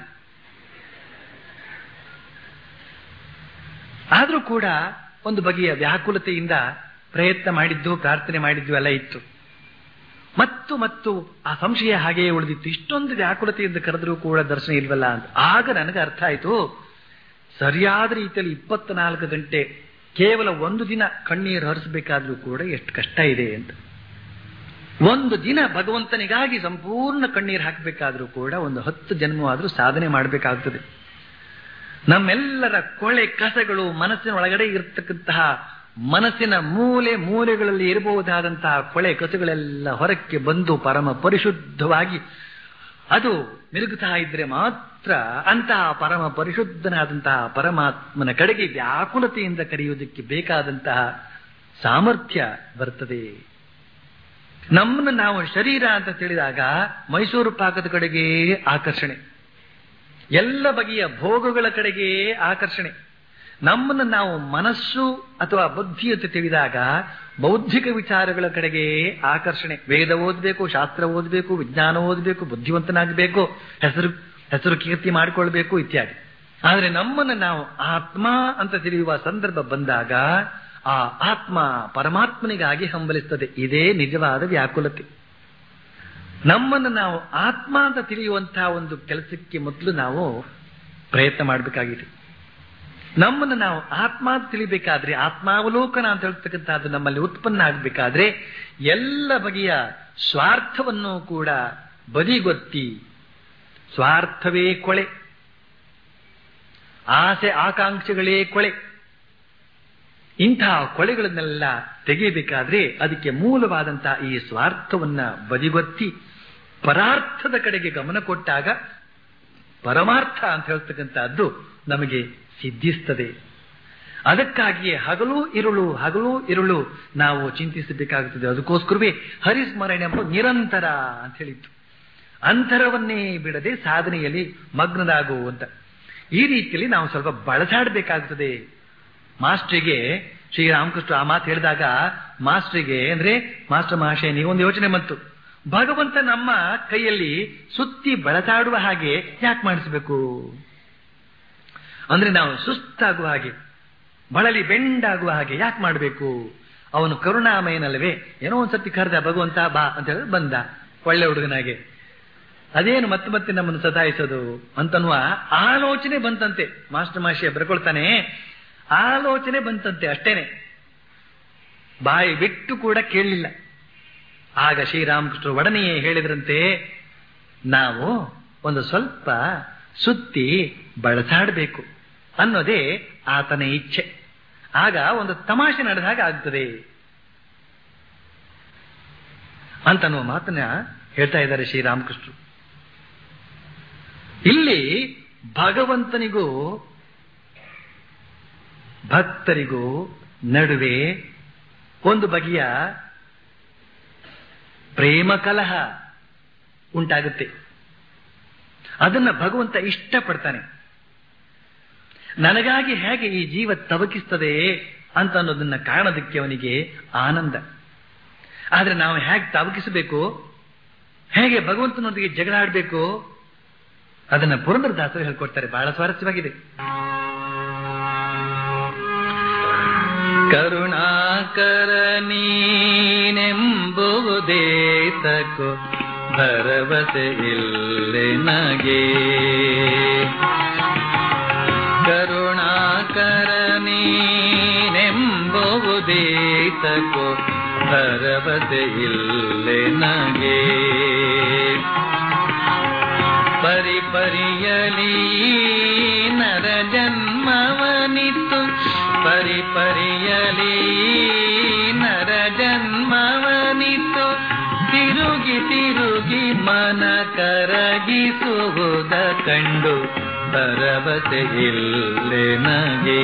ಆದ್ರೂ ಕೂಡ ಒಂದು ಬಗೆಯ ವ್ಯಾಕುಲತೆಯಿಂದ ಪ್ರಯತ್ನ ಮಾಡಿದ್ದು ಪ್ರಾರ್ಥನೆ ಮಾಡಿದ್ದು ಎಲ್ಲ ಇತ್ತು ಮತ್ತು ಮತ್ತು ಆ ಸಂಶಯ ಹಾಗೆಯೇ ಉಳಿದಿತ್ತು ಇಷ್ಟೊಂದು ವ್ಯಾಕುಲತೆಯಿಂದ ಕರೆದರೂ ಕೂಡ ದರ್ಶನ ಇಲ್ವಲ್ಲ ಅಂತ ಆಗ ನನಗೆ ಅರ್ಥ ಆಯ್ತು ಸರಿಯಾದ ರೀತಿಯಲ್ಲಿ ಇಪ್ಪತ್ನಾಲ್ಕು ಗಂಟೆ ಕೇವಲ ಒಂದು ದಿನ ಕಣ್ಣೀರು ಹರಿಸಬೇಕಾದ್ರೂ ಕೂಡ ಎಷ್ಟು ಕಷ್ಟ ಇದೆ ಅಂತ ಒಂದು ದಿನ ಭಗವಂತನಿಗಾಗಿ ಸಂಪೂರ್ಣ ಕಣ್ಣೀರು ಹಾಕಬೇಕಾದ್ರೂ ಕೂಡ ಒಂದು ಹತ್ತು ಜನ್ಮವಾದ್ರೂ ಸಾಧನೆ ಮಾಡಬೇಕಾಗ್ತದೆ ನಮ್ಮೆಲ್ಲರ ಕೊಳೆ ಕಸಗಳು ಮನಸ್ಸಿನ ಒಳಗಡೆ ಇರತಕ್ಕಂತಹ ಮನಸ್ಸಿನ ಮೂಲೆ ಮೂಲೆಗಳಲ್ಲಿ ಇರಬಹುದಾದಂತಹ ಕೊಳೆ ಕಸಗಳೆಲ್ಲ ಹೊರಕ್ಕೆ ಬಂದು ಪರಮ ಪರಿಶುದ್ಧವಾಗಿ ಅದು ಮಿರುಗುತ್ತಾ ಇದ್ರೆ ಮಾತ್ರ ಅಂತಹ ಪರಮ ಪರಿಶುದ್ಧನಾದಂತಹ ಪರಮಾತ್ಮನ ಕಡೆಗೆ ವ್ಯಾಕುಲತೆಯಿಂದ ಕರೆಯುವುದಕ್ಕೆ ಬೇಕಾದಂತಹ ಸಾಮರ್ಥ್ಯ ಬರ್ತದೆ ನಮ್ಮನ್ನು ನಾವು ಶರೀರ ಅಂತ ತಿಳಿದಾಗ ಮೈಸೂರು ಪಾಕದ ಕಡೆಗೆ ಆಕರ್ಷಣೆ ಎಲ್ಲ ಬಗೆಯ ಭೋಗಗಳ ಕಡೆಗೆ ಆಕರ್ಷಣೆ ನಮ್ಮನ್ನು ನಾವು ಮನಸ್ಸು ಅಥವಾ ಬುದ್ಧಿ ಅಂತ ತಿಳಿದಾಗ ಬೌದ್ಧಿಕ ವಿಚಾರಗಳ ಕಡೆಗೆ ಆಕರ್ಷಣೆ ವೇದ ಓದಬೇಕು ಶಾಸ್ತ್ರ ಓದಬೇಕು ವಿಜ್ಞಾನ ಓದಬೇಕು ಬುದ್ಧಿವಂತನಾಗಬೇಕು ಹೆಸರು ಹೆಸರು ಕೀರ್ತಿ ಮಾಡಿಕೊಳ್ಬೇಕು ಇತ್ಯಾದಿ ಆದರೆ ನಮ್ಮನ್ನು ನಾವು ಆತ್ಮ ಅಂತ ತಿಳಿಯುವ ಸಂದರ್ಭ ಬಂದಾಗ ಆ ಆತ್ಮ ಪರಮಾತ್ಮನಿಗಾಗಿ ಹಂಬಲಿಸ್ತದೆ ಇದೇ ನಿಜವಾದ ವ್ಯಾಕುಲತೆ ನಮ್ಮನ್ನು ನಾವು ಆತ್ಮ ಅಂತ ತಿಳಿಯುವಂತಹ ಒಂದು ಕೆಲಸಕ್ಕೆ ಮೊದಲು ನಾವು ಪ್ರಯತ್ನ ಮಾಡಬೇಕಾಗಿದೆ ನಮ್ಮನ್ನು ನಾವು ಆತ್ಮ ಅಂತ ತಿಳಿಬೇಕಾದ್ರೆ ಆತ್ಮಾವಲೋಕನ ಅಂತ ಹೇಳ್ತಕ್ಕಂಥದ್ದು ನಮ್ಮಲ್ಲಿ ಉತ್ಪನ್ನ ಆಗಬೇಕಾದ್ರೆ ಎಲ್ಲ ಬಗೆಯ ಸ್ವಾರ್ಥವನ್ನು ಕೂಡ ಬದಿಗೊತ್ತಿ ಸ್ವಾರ್ಥವೇ ಕೊಳೆ ಆಸೆ ಆಕಾಂಕ್ಷೆಗಳೇ ಕೊಳೆ ಇಂತಹ ಕೊಳೆಗಳನ್ನೆಲ್ಲ ತೆಗೆಯಬೇಕಾದ್ರೆ ಅದಕ್ಕೆ ಮೂಲವಾದಂತಹ ಈ ಸ್ವಾರ್ಥವನ್ನ ಬದಿಗೊತ್ತಿ ಪರಾರ್ಥದ ಕಡೆಗೆ ಗಮನ ಕೊಟ್ಟಾಗ ಪರಮಾರ್ಥ ಅಂತ ಹೇಳ್ತಕ್ಕಂಥದ್ದು ನಮಗೆ ಸಿದ್ಧಿಸ್ತದೆ ಅದಕ್ಕಾಗಿಯೇ ಹಗಲು ಇರುಳು ಹಗಲು ಇರುಳು ನಾವು ಚಿಂತಿಸಬೇಕಾಗುತ್ತದೆ ಅದಕ್ಕೋಸ್ಕರವೇ ಹರಿಸ್ಮರಣೆ ಎಂಬ ನಿರಂತರ ಅಂತ ಹೇಳಿತ್ತು ಅಂತರವನ್ನೇ ಬಿಡದೆ ಸಾಧನೆಯಲ್ಲಿ ಮಗ್ನನಾಗು ಅಂತ ಈ ರೀತಿಯಲ್ಲಿ ನಾವು ಸ್ವಲ್ಪ ಬಳಸಾಡಬೇಕಾಗುತ್ತದೆ ಮಾಸ್ಟ್ರಿಗೆ ಶ್ರೀರಾಮಕೃಷ್ಣ ಆ ಮಾತು ಹೇಳಿದಾಗ ಮಾಸ್ಟ್ರಿಗೆ ಅಂದ್ರೆ ಮಾಸ್ಟರ್ ಮಹಾಶಯ ನೀವೊಂದು ಯೋಚನೆ ಬಂತು ಭಗವಂತ ನಮ್ಮ ಕೈಯಲ್ಲಿ ಸುತ್ತಿ ಬಳಸಾಡುವ ಹಾಗೆ ಯಾಕೆ ಮಾಡಿಸಬೇಕು ಅಂದ್ರೆ ನಾವು ಸುಸ್ತಾಗುವ ಹಾಗೆ ಬಳಲಿ ಬೆಂಡಾಗುವ ಹಾಗೆ ಯಾಕೆ ಮಾಡಬೇಕು ಅವನು ಕರುಣಾಮಯನಲ್ಲವೇ ಏನೋ ಒಂದ್ಸತಿ ಕರೆದ ಭಗವಂತ ಬಾ ಅಂತ ಹೇಳಿದ್ರೆ ಬಂದ ಒಳ್ಳೆ ಹುಡುಗನಾಗೆ ಅದೇನು ಮತ್ತೆ ಮತ್ತೆ ನಮ್ಮನ್ನು ಸತಾಯಿಸೋದು ಅಂತನ್ನುವ ಆಲೋಚನೆ ಬಂತಂತೆ ಮಾಸ್ಟರ್ ಮಾಷಿಯ ಬರ್ಕೊಳ್ತಾನೆ ಆಲೋಚನೆ ಬಂತಂತೆ ಅಷ್ಟೇನೆ ಬಾಯಿ ಬಿಟ್ಟು ಕೂಡ ಕೇಳಲಿಲ್ಲ ಆಗ ಶ್ರೀರಾಮಕೃಷ್ಣ ಒಡನೆಯೇ ಹೇಳಿದ್ರಂತೆ ನಾವು ಒಂದು ಸ್ವಲ್ಪ ಸುತ್ತಿ ಬಳಸಾಡಬೇಕು ಅನ್ನೋದೇ ಆತನ ಇಚ್ಛೆ ಆಗ ಒಂದು ತಮಾಷೆ ನಡೆದ ಹಾಗೆ ಆಗ್ತದೆ ಅಂತನ್ನುವ ಮಾತನ್ನ ಹೇಳ್ತಾ ಇದ್ದಾರೆ ಶ್ರೀರಾಮಕೃಷ್ಣರು ಇಲ್ಲಿ ಭಗವಂತನಿಗೂ ಭಕ್ತರಿಗೂ ನಡುವೆ ಒಂದು ಬಗೆಯ ಪ್ರೇಮ ಕಲಹ ಉಂಟಾಗುತ್ತೆ ಅದನ್ನ ಭಗವಂತ ಇಷ್ಟಪಡ್ತಾನೆ ನನಗಾಗಿ ಹೇಗೆ ಈ ಜೀವ ತವಕಿಸ್ತದೆ ಅಂತ ಅನ್ನೋದನ್ನ ಕಾಣೋದಕ್ಕೆ ಅವನಿಗೆ ಆನಂದ ಆದ್ರೆ ನಾವು ಹೇಗೆ ತವಕಿಸಬೇಕು ಹೇಗೆ ಭಗವಂತನೊಂದಿಗೆ ಜಗಳ ಆಡಬೇಕು ಅದನ್ನ ಪುರಂದರದಾಸರು ಹೇಳ್ಕೊಡ್ತಾರೆ ಬಹಳ ಸ್ವಾರಸ್ಯವಾಗಿದೆ ಕರುಣಾಕರ ನೀನೆಂಬುವುದೇ ತಕೋ ಭರವಸೆ ಇಲ್ಲೆ ನಗೆ ಕರುಣಾಕರ ನೀನೆಂಬುವುದೇ ತಕೋ ಭರವಸೆ ಇಲ್ಲೆ ನಗೆ ಪರಿ ಪರಿಯಲಿ ನರ ಜನ್ಮವನಿತ್ತು ಪರಿ ಪರಿಯಲಿ ನರ ಜನ್ಮವನಿತ್ತು ತಿರುಗಿ ತಿರುಗಿ ಮನ ಕರಗಿಸುವುದ ಕಂಡು ಭರವಸೆ ಇಲ್ಲೆ ನಗೆ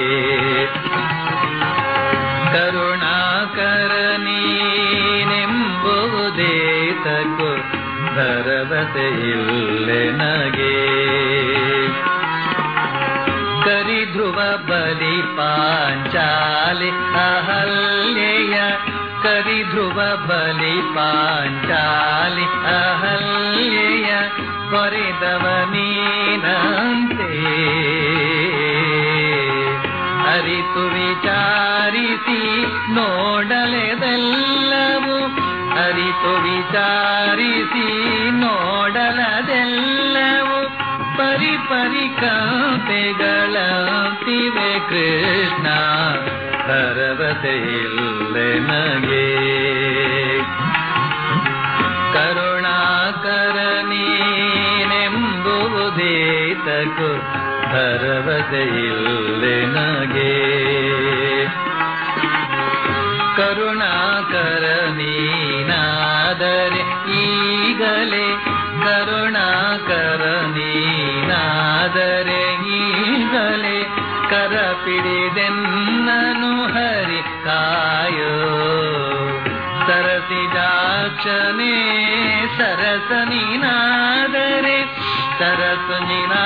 ಕರುಣಾಕರ ನೀನೆಂಬುವುದೇ ತಕೋ ಭರವಸೆ ಇಲ್ಲೆ ನಗೆ ಕರಿಧ್ರುವ ಬಲಿ ಪಾಂಚಾಲಿ ಅಹಲ್ಯೆಯ ಕರಿಧ್ರುವ ಬಲಿ ಪಾಂಚಾಲಿ ಅಹಲ್ಯೆಯ ಕೊರೆದವ ನೀನಂತೆ ಅರಿತು ವಿಚಾರಿಸಿ ನೋಡಲೆದೆಲ್ಲವು ಅರಿತು ವಿಚಾರಿಸಿ ನೋಡಲದೆಲ್ಲವು ಪರಿ ಪರಿ ಕಾಂತೆಗಳಂತಿವೆ ಕೃಷ್ಣ ಭರವಸೆ ಇಲ್ಲೆ ನಗೆ ಕರುಣಾಕರ ನೀನೆಂಬುವುದೇ ತಕು ಭರವಸೆ ಇಲ್ಲೆ ನಗೆ ಕರುಣಾಕರ ನೀನಾದರೆ ಈಗಲೇ ಕರುಣಾಕರ ನೀನಾದರೆ ಈಗಲೇ ಕರ ಪಿಡಿದೆನ್ನನು ಹರಿ ಕಾಯೋ ಸರಸಿಜಾಕ್ಷನೇ ಸರಸ ನೀನಾದರೆ ಸರಸ ನೀನಾ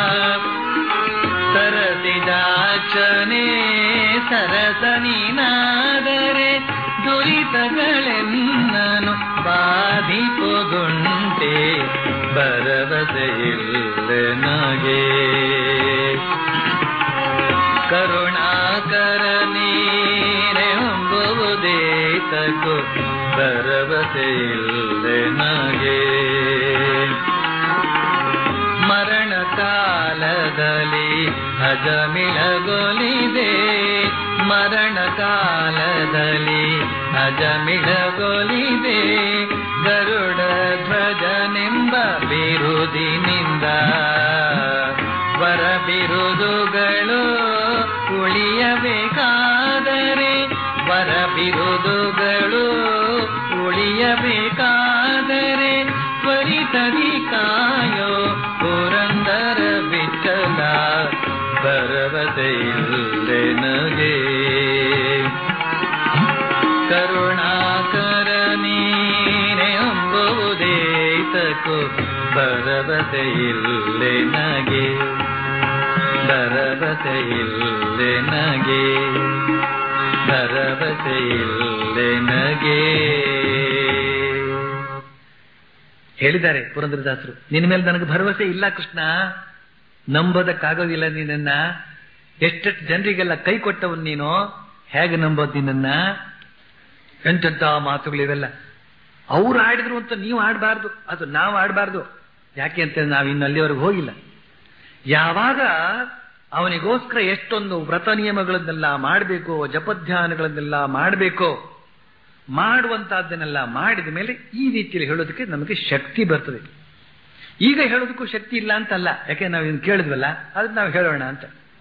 ಸರಸಿಜಾಕ್ಷನೇ ಸರಸ ನೀನಾದರೆ ದುರಿತಗಳೆನ್ನನು ಬಾಧಿಪುದುಂಟೆ ಭರವಸೆ ಇಲ್ಲೆ ನಗೆ ಕರುಣಾಕರ ನೀರೆಂಬುವುದೇ ತಕು ಭರವಸೆ ಇಲ್ಲೆ ನಗೆ ಮರಣ ಕಾಲದಲ್ಲಿ ಅಜಮಿಳಗೊಲಿದೆ ಮರಣ ಕಾಲದಲ್ಲಿ ಅಜಮಿಳಗೊಲಿದೆ ಗರುಡ ಧ್ವಜನೆಂಬ ಬಿರುದಿನಿಂದ ವರ ಬಿರುದುಗಳು ಉಳಿಯಬೇಕಾದರೆ ವರ ಬಿರುದುಗಳು ಉಳಿಯಬೇಕಾದರೆ ತ್ವರಿತದಿ ಕಾಯೋ ಪುರಂದರ ಬಿಟ್ಟಲ ಭರವಸೆ ಇಲ್ಲೆ ನಗೆ ಭರವಸೆ ಇಲ್ಲೆ ನಗೆ ಭರವಸೆ ಇಲ್ಲೆ ನಗೆ ಭರವಸೆ ಇಲ್ಲೆ ನಗೆ ಹೇಳಿದ್ದಾರೆ ಪುರಂದರದಾಸರು ನಿನ್ನ ಮೇಲೆ ನನಗೆ ಭರವಸೆ ಇಲ್ಲ ಕೃಷ್ಣ ನಂಬೋದಕ್ಕಾಗೋದಿಲ್ಲ ನಿನ್ನನ್ನ ಎಷ್ಟೆಷ್ಟು ಜನರಿಗೆಲ್ಲ ಕೈ ಕೊಟ್ಟವನ್ ನೀನು ಹೇಗೆ ನಂಬೋದು ನಿನ್ನನ್ನ ಎಂತೆಂತ ಮಾತುಗಳಿವೆಲ್ಲ ಅವ್ರು ಆಡಿದ್ರು ಅಂತ ನೀವು ಆಡಬಾರ್ದು ಅದು ನಾವು ಆಡಬಾರ್ದು ಯಾಕೆ ಅಂತ ನಾವು ಇನ್ನು ಅಲ್ಲಿವರೆಗೆ ಹೋಗಿಲ್ಲ ಯಾವಾಗ ಅವನಿಗೋಸ್ಕರ ಎಷ್ಟೊಂದು ವ್ರತ ನಿಯಮಗಳನ್ನೆಲ್ಲ ಮಾಡಬೇಕು ಜಪಧ್ಯಾನಗಳನ್ನೆಲ್ಲ ಮಾಡಬೇಕೋ ಮಾಡುವಂತಹದ್ದನ್ನೆಲ್ಲ ಮಾಡಿದ ಮೇಲೆ ಈ ರೀತಿಯಲ್ಲಿ ಹೇಳೋದಕ್ಕೆ ನಮಗೆ ಶಕ್ತಿ ಬರ್ತದೆ ಈಗ ಹೇಳೋದಕ್ಕೂ ಶಕ್ತಿ ಇಲ್ಲ ಅಂತಲ್ಲ ಯಾಕೆ ನಾವು ಇದನ್ನು ಕೇಳಿದ್ವಲ್ಲ ಅದನ್ನ ನಾವು ಹೇಳೋಣ ಅಂತ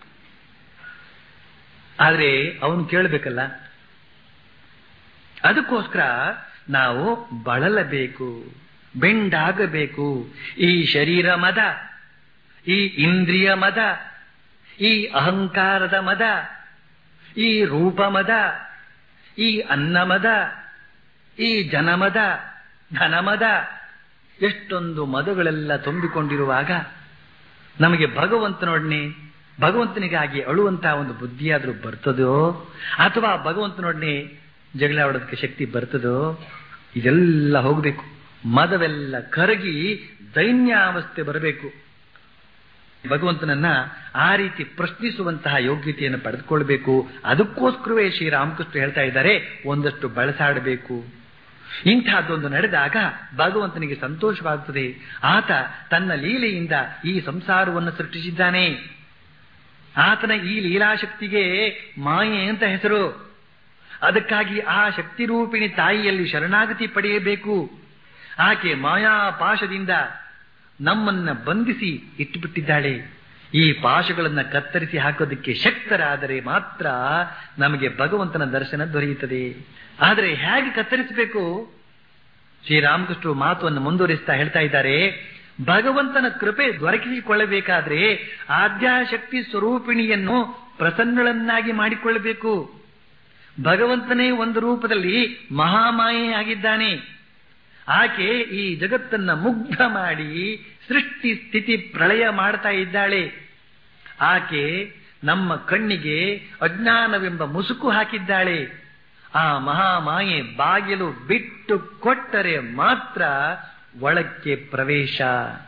ಆದ್ರೆ ಅವನು ಕೇಳಬೇಕಲ್ಲ ಅದಕ್ಕೋಸ್ಕರ ನಾವು ಬಳಲಬೇಕು ಬೆಂಡಾಗಬೇಕು ಈ ಶರೀರ ಮದ ಈ ಇಂದ್ರಿಯ ಮದ ಈ ಅಹಂಕಾರದ ಮದ ಈ ರೂಪ ಮದ ಈ ಅನ್ನಮದ ಈ ಜನಮದ ಧನಮದ ಎಷ್ಟೊಂದು ಮದಗಳೆಲ್ಲ ತುಂಬಿಕೊಂಡಿರುವಾಗ ನಮಗೆ ಭಗವಂತನೊಡನೆ ಭಗವಂತನಿಗಾಗಿ ಅಳುವಂತಹ ಒಂದು ಬುದ್ಧಿಯಾದ್ರೂ ಬರ್ತದೋ ಅಥವಾ ಭಗವಂತನೊಡನೆ ಜಗಳ ಆಡೋದಕ್ಕೆ ಶಕ್ತಿ ಬರ್ತದೋ ಇದೆಲ್ಲ ಹೋಗಬೇಕು ಮದವೆಲ್ಲ ಕರಗಿ ದೈನ್ಯಾವಸ್ಥೆ ಬರಬೇಕು ಭಗವಂತನನ್ನ ಆ ರೀತಿ ಪ್ರಶ್ನಿಸುವಂತಹ ಯೋಗ್ಯತೆಯನ್ನು ಪಡೆದುಕೊಳ್ಬೇಕು ಅದಕ್ಕೋಸ್ಕರವೇ ಶ್ರೀರಾಮಕೃಷ್ಣ ಹೇಳ್ತಾ ಇದ್ದಾರೆ ಒಂದಷ್ಟು ಬಳಸಾಡಬೇಕು ಇಂತಹದ್ದೊಂದು ನಡೆದಾಗ ಭಗವಂತನಿಗೆ ಸಂತೋಷವಾಗುತ್ತದೆ ಆತ ತನ್ನ ಲೀಲೆಯಿಂದ ಈ ಸಂಸಾರವನ್ನು ಸೃಷ್ಟಿಸಿದ್ದಾನೆ ಆತನ ಈ ಲೀಲಾಶಕ್ತಿಗೆ ಮಾಯೆ ಅಂತ ಹೆಸರು ಅದಕ್ಕಾಗಿ ಆ ಶಕ್ತಿ ರೂಪಿಣಿ ತಾಯಿಯಲ್ಲಿ ಶರಣಾಗತಿ ಪಡೆಯಬೇಕು ಆಕೆ ಮಾಯಾಪಾಶದಿಂದ ನಮ್ಮನ್ನ ಬಂಧಿಸಿ ಇಟ್ಟುಬಿಟ್ಟಿದ್ದಾಳೆ ಈ ಪಾಶಗಳನ್ನ ಕತ್ತರಿಸಿ ಹಾಕೋದಕ್ಕೆ ಶಕ್ತರಾದರೆ ಮಾತ್ರ ನಮಗೆ ಭಗವಂತನ ದರ್ಶನ ದೊರೆಯುತ್ತದೆ ಆದರೆ ಹೇಗೆ ಕತ್ತರಿಸಬೇಕು ಶ್ರೀರಾಮಕೃಷ್ಣರು ಮಾತನ್ನು ಮುಂದುವರಿಸ್ತಾ ಹೇಳ್ತಾ ಇದ್ದಾರೆ ಭಗವಂತನ ಕೃಪೆ ದೊರಕಿಸಿಕೊಳ್ಳಬೇಕಾದ್ರೆ ಆದ್ಯಾಶಕ್ತಿ ಸ್ವರೂಪಿಣಿಯನ್ನು ಪ್ರಸನ್ನಳನ್ನಾಗಿ ಮಾಡಿಕೊಳ್ಳಬೇಕು ಭಗವಂತನೇ ಒಂದು ರೂಪದಲ್ಲಿ ಮಹಾಮಾಯೆಯಾಗಿದ್ದಾನೆ ಆಕೆ ಈ ಜಗತ್ತನ್ನ ಮುಗ್ಧ ಮಾಡಿ ಸೃಷ್ಟಿ ಸ್ಥಿತಿ ಪ್ರಳಯ ಮಾಡ್ತಾ ಇದ್ದಾಳೆ ಆಕೆ ನಮ್ಮ ಕಣ್ಣಿಗೆ ಅಜ್ಞಾನವೆಂಬ ಮುಸುಕು ಹಾಕಿದ್ದಾಳೆ ಆ ಮಹಾಮಾಯೆ ಬಾಗಿಲು ಬಿಟ್ಟು ಕೊಟ್ಟರೆ ಮಾತ್ರ ಒಳಕ್ಕೆ ಪ್ರವೇಶ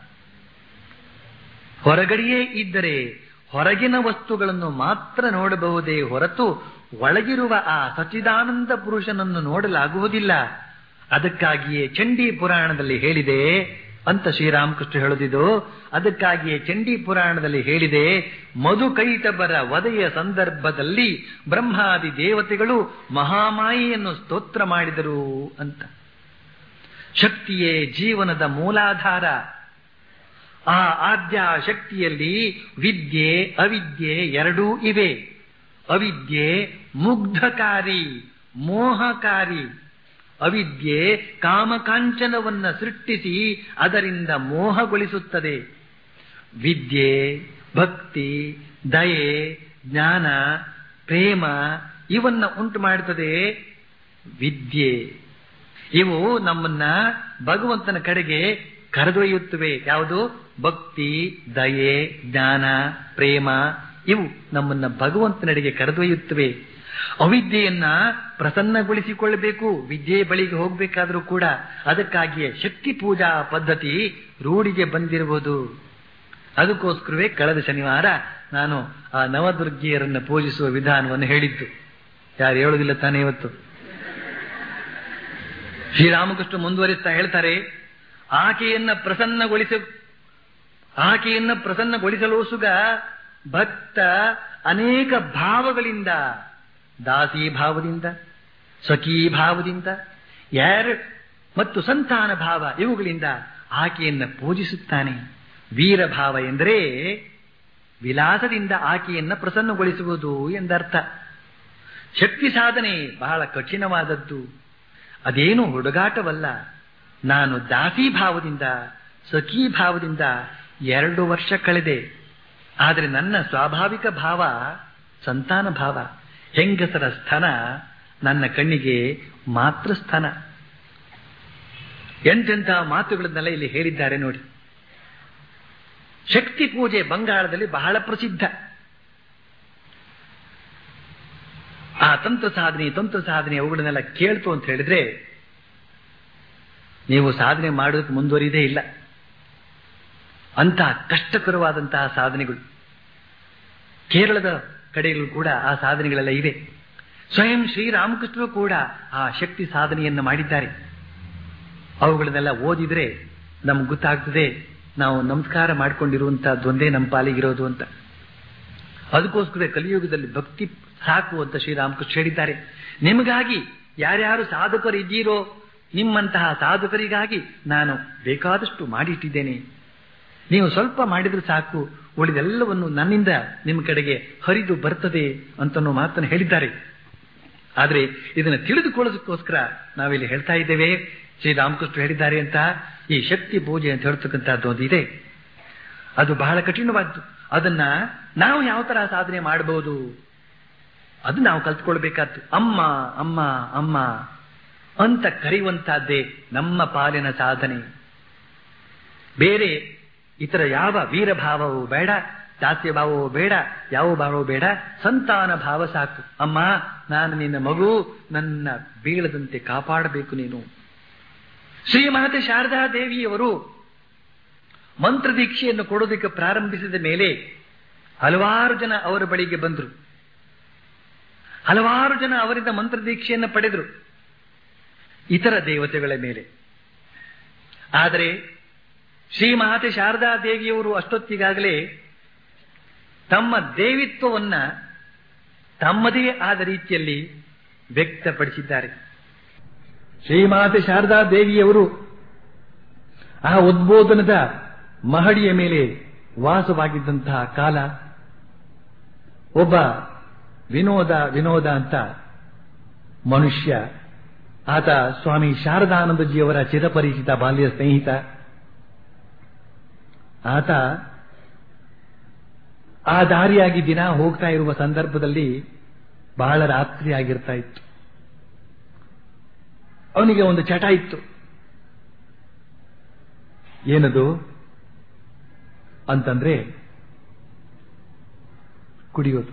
ಹೊರಗಡೆಯೇ ಇದ್ದರೆ ಹೊರಗಿನ ವಸ್ತುಗಳನ್ನು ಮಾತ್ರ ನೋಡಬಹುದೇ ಹೊರತು ಒಳಗಿರುವ ಆ ಸಚಿದಾನಂದ ಪುರುಷನನ್ನು ನೋಡಲಾಗುವುದಿಲ್ಲ ಅದಕ್ಕಾಗಿಯೇ ಚಂಡಿ ಪುರಾಣದಲ್ಲಿ ಹೇಳಿದೆ ಅಂತ ಶ್ರೀರಾಮಕೃಷ್ಣ ಹೇಳುದಿದ್ದು ಅದಕ್ಕಾಗಿಯೇ ಚಂಡಿ ಪುರಾಣದಲ್ಲಿ ಹೇಳಿದೆ ಮಧುಕೈಟಬರ ವದೆಯ ಸಂದರ್ಭದಲ್ಲಿ ಬ್ರಹ್ಮಾದಿ ದೇವತೆಗಳು ಮಹಾಮಾಯೆಯನ್ನು ಸ್ತೋತ್ರ ಮಾಡಿದರು ಅಂತ ಶಕ್ತಿಯೇ ಜೀವನದ ಮೂಲಾಧಾರ ಆ ಆದ್ಯ ಶಕ್ತಿಯಲ್ಲಿ ವಿದ್ಯೆ ಅವಿದ್ಯೆ ಎರಡೂ ಇವೆ ಅವಿದ್ಯೆ ಮುಗ್ಧಕಾರಿ ಮೋಹಕಾರಿ ಅವಿದ್ಯೆ ಕಾಮಕಾಂಚನವನ್ನ ಸೃಷ್ಟಿಸಿ ಅದರಿಂದ ಮೋಹಗೊಳಿಸುತ್ತದೆ ವಿದ್ಯೆ ಭಕ್ತಿ ದಯೆ ಜ್ಞಾನ ಪ್ರೇಮ ಇವನ್ನ ಉಂಟು ಮಾಡುತ್ತದೆ ವಿದ್ಯೆ ಇವು ನಮ್ಮನ್ನ ಭಗವಂತನ ಕಡೆಗೆ ಕರೆದೊಯ್ಯುತ್ತವೆ ಯಾವುದು ಭಕ್ತಿ ದಯೆ ಜ್ಞಾನ ಪ್ರೇಮ ಇವು ನಮ್ಮನ್ನ ಭಗವಂತನೆಡೆಗೆ ಕರೆದೊಯ್ಯುತ್ತವೆ ಅವಿದ್ಯೆಯನ್ನ ಪ್ರಸನ್ನಗೊಳಿಸಿಕೊಳ್ಳಬೇಕು ವಿದ್ಯೆ ಬಳಿಗೆ ಹೋಗ್ಬೇಕಾದ್ರೂ ಕೂಡ ಅದಕ್ಕಾಗಿಯೇ ಶಕ್ತಿ ಪೂಜಾ ಪದ್ಧತಿ ರೂಢಿಗೆ ಬಂದಿರುವುದು ಅದಕ್ಕೋಸ್ಕರವೇ ಕಳೆದ ಶನಿವಾರ ನಾನು ಆ ನವದುರ್ಗಿಯರನ್ನ ಪೂಜಿಸುವ ವಿಧಾನವನ್ನು ಹೇಳಿದ್ದು ಯಾರು ಹೇಳುವುದಿಲ್ಲ ತಾನೇ ಇವತ್ತು ಶ್ರೀರಾಮಕೃಷ್ಣ ಮುಂದುವರಿಸ್ತಾ ಹೇಳ್ತಾರೆ ಆಕೆಯನ್ನ ಪ್ರಸನ್ನಗೊಳಿಸ ಆಕೆಯನ್ನ ಪ್ರಸನ್ನಗೊಳಿಸಲು ಸುಗ ಭಕ್ತ ಅನೇಕ ಭಾವಗಳಿಂದ ದಾಸಿ ಭಾವದಿಂದ ಸಖೀ ಭಾವದಿಂದ ಯಾರ ಮತ್ತು ಸಂತಾನ ಭಾವ ಇವುಗಳಿಂದ ಆಕೆಯನ್ನ ಪೂಜಿಸುತ್ತಾನೆ ವೀರಭಾವ ಎಂದರೆ ವಿಲಾಸದಿಂದ ಆಕೆಯನ್ನ ಪ್ರಸನ್ನಗೊಳಿಸುವುದು ಎಂದರ್ಥ ಶಕ್ತಿ ಸಾಧನೆ ಬಹಳ ಕಠಿಣವಾದದ್ದು ಅದೇನು ಹುಡುಗಾಟವಲ್ಲ ನಾನು ದಾಸಿ ಭಾವದಿಂದ ಸಖೀ ಭಾವದಿಂದ ಎರಡು ವರ್ಷ ಕಳೆದೆ ಆದರೆ ನನ್ನ ಸ್ವಾಭಾವಿಕ ಭಾವ ಸಂತಾನ ಭಾವ ಹೆಂಗಸರ ಸ್ಥಾನ ನನ್ನ ಕಣ್ಣಿಗೆ ಮಾತೃ ಸ್ಥಾನ ಎಂತೆಂಥ ಮಾತುಗಳನ್ನೆಲ್ಲ ಇಲ್ಲಿ ಹೇಳಿದ್ದಾರೆ ನೋಡಿ ಶಕ್ತಿ ಪೂಜೆ ಬಂಗಾಳದಲ್ಲಿ ಬಹಳ ಪ್ರಸಿದ್ಧ ಆ ತಂತ್ರ ಸಾಧನೆ ತಂತ್ರ ಸಾಧನೆ ಅವುಗಳನ್ನೆಲ್ಲ ಕೇಳ್ತು ಅಂತ ಹೇಳಿದ್ರೆ ನೀವು ಸಾಧನೆ ಮಾಡೋದಕ್ಕೆ ಮುಂದುವರಿದೇ ಇಲ್ಲ ಅಂತಹ ಕಷ್ಟಕರವಾದಂತಹ ಸಾಧನೆಗಳು ಕೇರಳದ ಕಡೆಗಳು ಕೂಡ ಆ ಸಾಧನೆಗಳೆಲ್ಲ ಇವೆ ಸ್ವಯಂ ಶ್ರೀರಾಮಕೃಷ್ಣರು ಕೂಡ ಆ ಶಕ್ತಿ ಸಾಧನೆಯನ್ನು ಮಾಡಿದ್ದಾರೆ ಅವುಗಳನ್ನೆಲ್ಲ ಓದಿದ್ರೆ ನಮ್ಗೆ ಗೊತ್ತಾಗ್ತದೆ ನಾವು ನಮಸ್ಕಾರ ಮಾಡ್ಕೊಂಡಿರುವಂತಹದ್ದೊಂದೇ ನಮ್ಮ ಪಾಲಿಗಿರೋದು ಅಂತ ಅದಕ್ಕೋಸ್ಕರ ಕಲಿಯುಗದಲ್ಲಿ ಭಕ್ತಿ ಸಾಕು ಅಂತ ಶ್ರೀರಾಮಕೃಷ್ಣ ಹೇಳಿದ್ದಾರೆ ನಿಮಗಾಗಿ ಯಾರ್ಯಾರು ಸಾಧಕರು ಇದ್ದೀರೋ ನಿಮ್ಮಂತಹ ಸಾಧಕರಿಗಾಗಿ ನಾನು ಬೇಕಾದಷ್ಟು ಮಾಡಿಟ್ಟಿದ್ದೇನೆ ನೀವು ಸ್ವಲ್ಪ ಮಾಡಿದ್ರೆ ಸಾಕು ಉಳಿದೆಲ್ಲವನ್ನು ನನ್ನಿಂದ ನಿಮ್ಮ ಕಡೆಗೆ ಹರಿದು ಬರ್ತದೆ ಅಂತನೋ ಮಾತನ್ನು ಹೇಳಿದ್ದಾರೆ ಆದರೆ ಇದನ್ನು ತಿಳಿದುಕೊಳ್ಳೋದಕ್ಕೋಸ್ಕರ ನಾವಿಲ್ಲಿ ಹೇಳ್ತಾ ಇದ್ದೇವೆ ಶ್ರೀರಾಮಕೃಷ್ಣ ಹೇಳಿದ್ದಾರೆ ಅಂತ ಈ ಶಕ್ತಿ ಪೂಜೆ ಅಂತ ಹೇಳ್ತಕ್ಕಂಥದ್ದು ಒಂದು ಇದೆ ಅದು ಬಹಳ ಕಠಿಣವಾದ್ದು ಅದನ್ನ ನಾವು ಯಾವ ತರ ಸಾಧನೆ ಮಾಡಬಹುದು ಅದು ನಾವು ಕಲ್ತ್ಕೊಳ್ಬೇಕಾದ್ದು ಅಮ್ಮ ಅಮ್ಮ ಅಮ್ಮ ಅಂತ ಕರೆಯುವಂತಹದ್ದೇ ನಮ್ಮ ಪಾಲಿನ ಸಾಧನೆ ಬೇರೆ ಇತರ ಯಾವ ವೀರಭಾವವೂ ಬೇಡ ದಾಸ್ಯ ಭಾವವೂ ಬೇಡ ಯಾವ ಭಾವವೂ ಬೇಡ ಸಂತಾನ ಭಾವ ಸಾಕು ಅಮ್ಮ ನಾನು ನಿನ್ನ ಮಗು ನನ್ನ ಬೀಳದಂತೆ ಕಾಪಾಡಬೇಕು ನೀನು ಶ್ರೀಮಾತೆ ಶಾರದಾ ದೇವಿಯವರು ಮಂತ್ರ ದೀಕ್ಷೆಯನ್ನು ಕೊಡೋದಕ್ಕೆ ಪ್ರಾರಂಭಿಸಿದ ಮೇಲೆ ಹಲವಾರು ಜನ ಅವರ ಬಳಿಗೆ ಬಂದರು ಹಲವಾರು ಜನ ಅವರಿಂದ ಮಂತ್ರ ದೀಕ್ಷೆಯನ್ನು ಪಡೆದರು ಇತರ ದೇವತೆಗಳ ಮೇಲೆ ಆದರೆ ಶ್ರೀಮಾತೆ ಶಾರದಾ ದೇವಿಯವರು ಅಷ್ಟೊತ್ತಿಗಾಗಲೇ ತಮ್ಮ ದೇವಿತ್ವವನ್ನ ತಮ್ಮದೇ ಆದ ರೀತಿಯಲ್ಲಿ ವ್ಯಕ್ತಪಡಿಸಿದ್ದಾರೆ ಶ್ರೀಮಾತೆ ಶಾರದಾ ದೇವಿಯವರು ಆ ಉದ್ಬೋಧನದ ಮಹಡಿಯ ಮೇಲೆ ವಾಸವಾಗಿದ್ದಂತಹ ಕಾಲ ಒಬ್ಬ ವಿನೋದ ವಿನೋದ ಅಂತ ಮನುಷ್ಯ ಆತ ಸ್ವಾಮಿ ಶಾರದಾನಂದಜಿಯವರ ಚಿರಪರಿಚಿತ ಬಾಲ್ಯ ಸ್ನೇಹಿತ ಆತ ಆ ದಾರಿಯಾಗಿ ದಿನ ಹೋಗ್ತಾ ಇರುವ ಸಂದರ್ಭದಲ್ಲಿ ಬಹಳ ರಾತ್ರಿ ಆಗಿರ್ತಾ ಇತ್ತು ಅವನಿಗೆ ಒಂದು ಚಟ ಇತ್ತು ಏನದು ಅಂತಂದ್ರೆ ಕುಡಿಯೋದು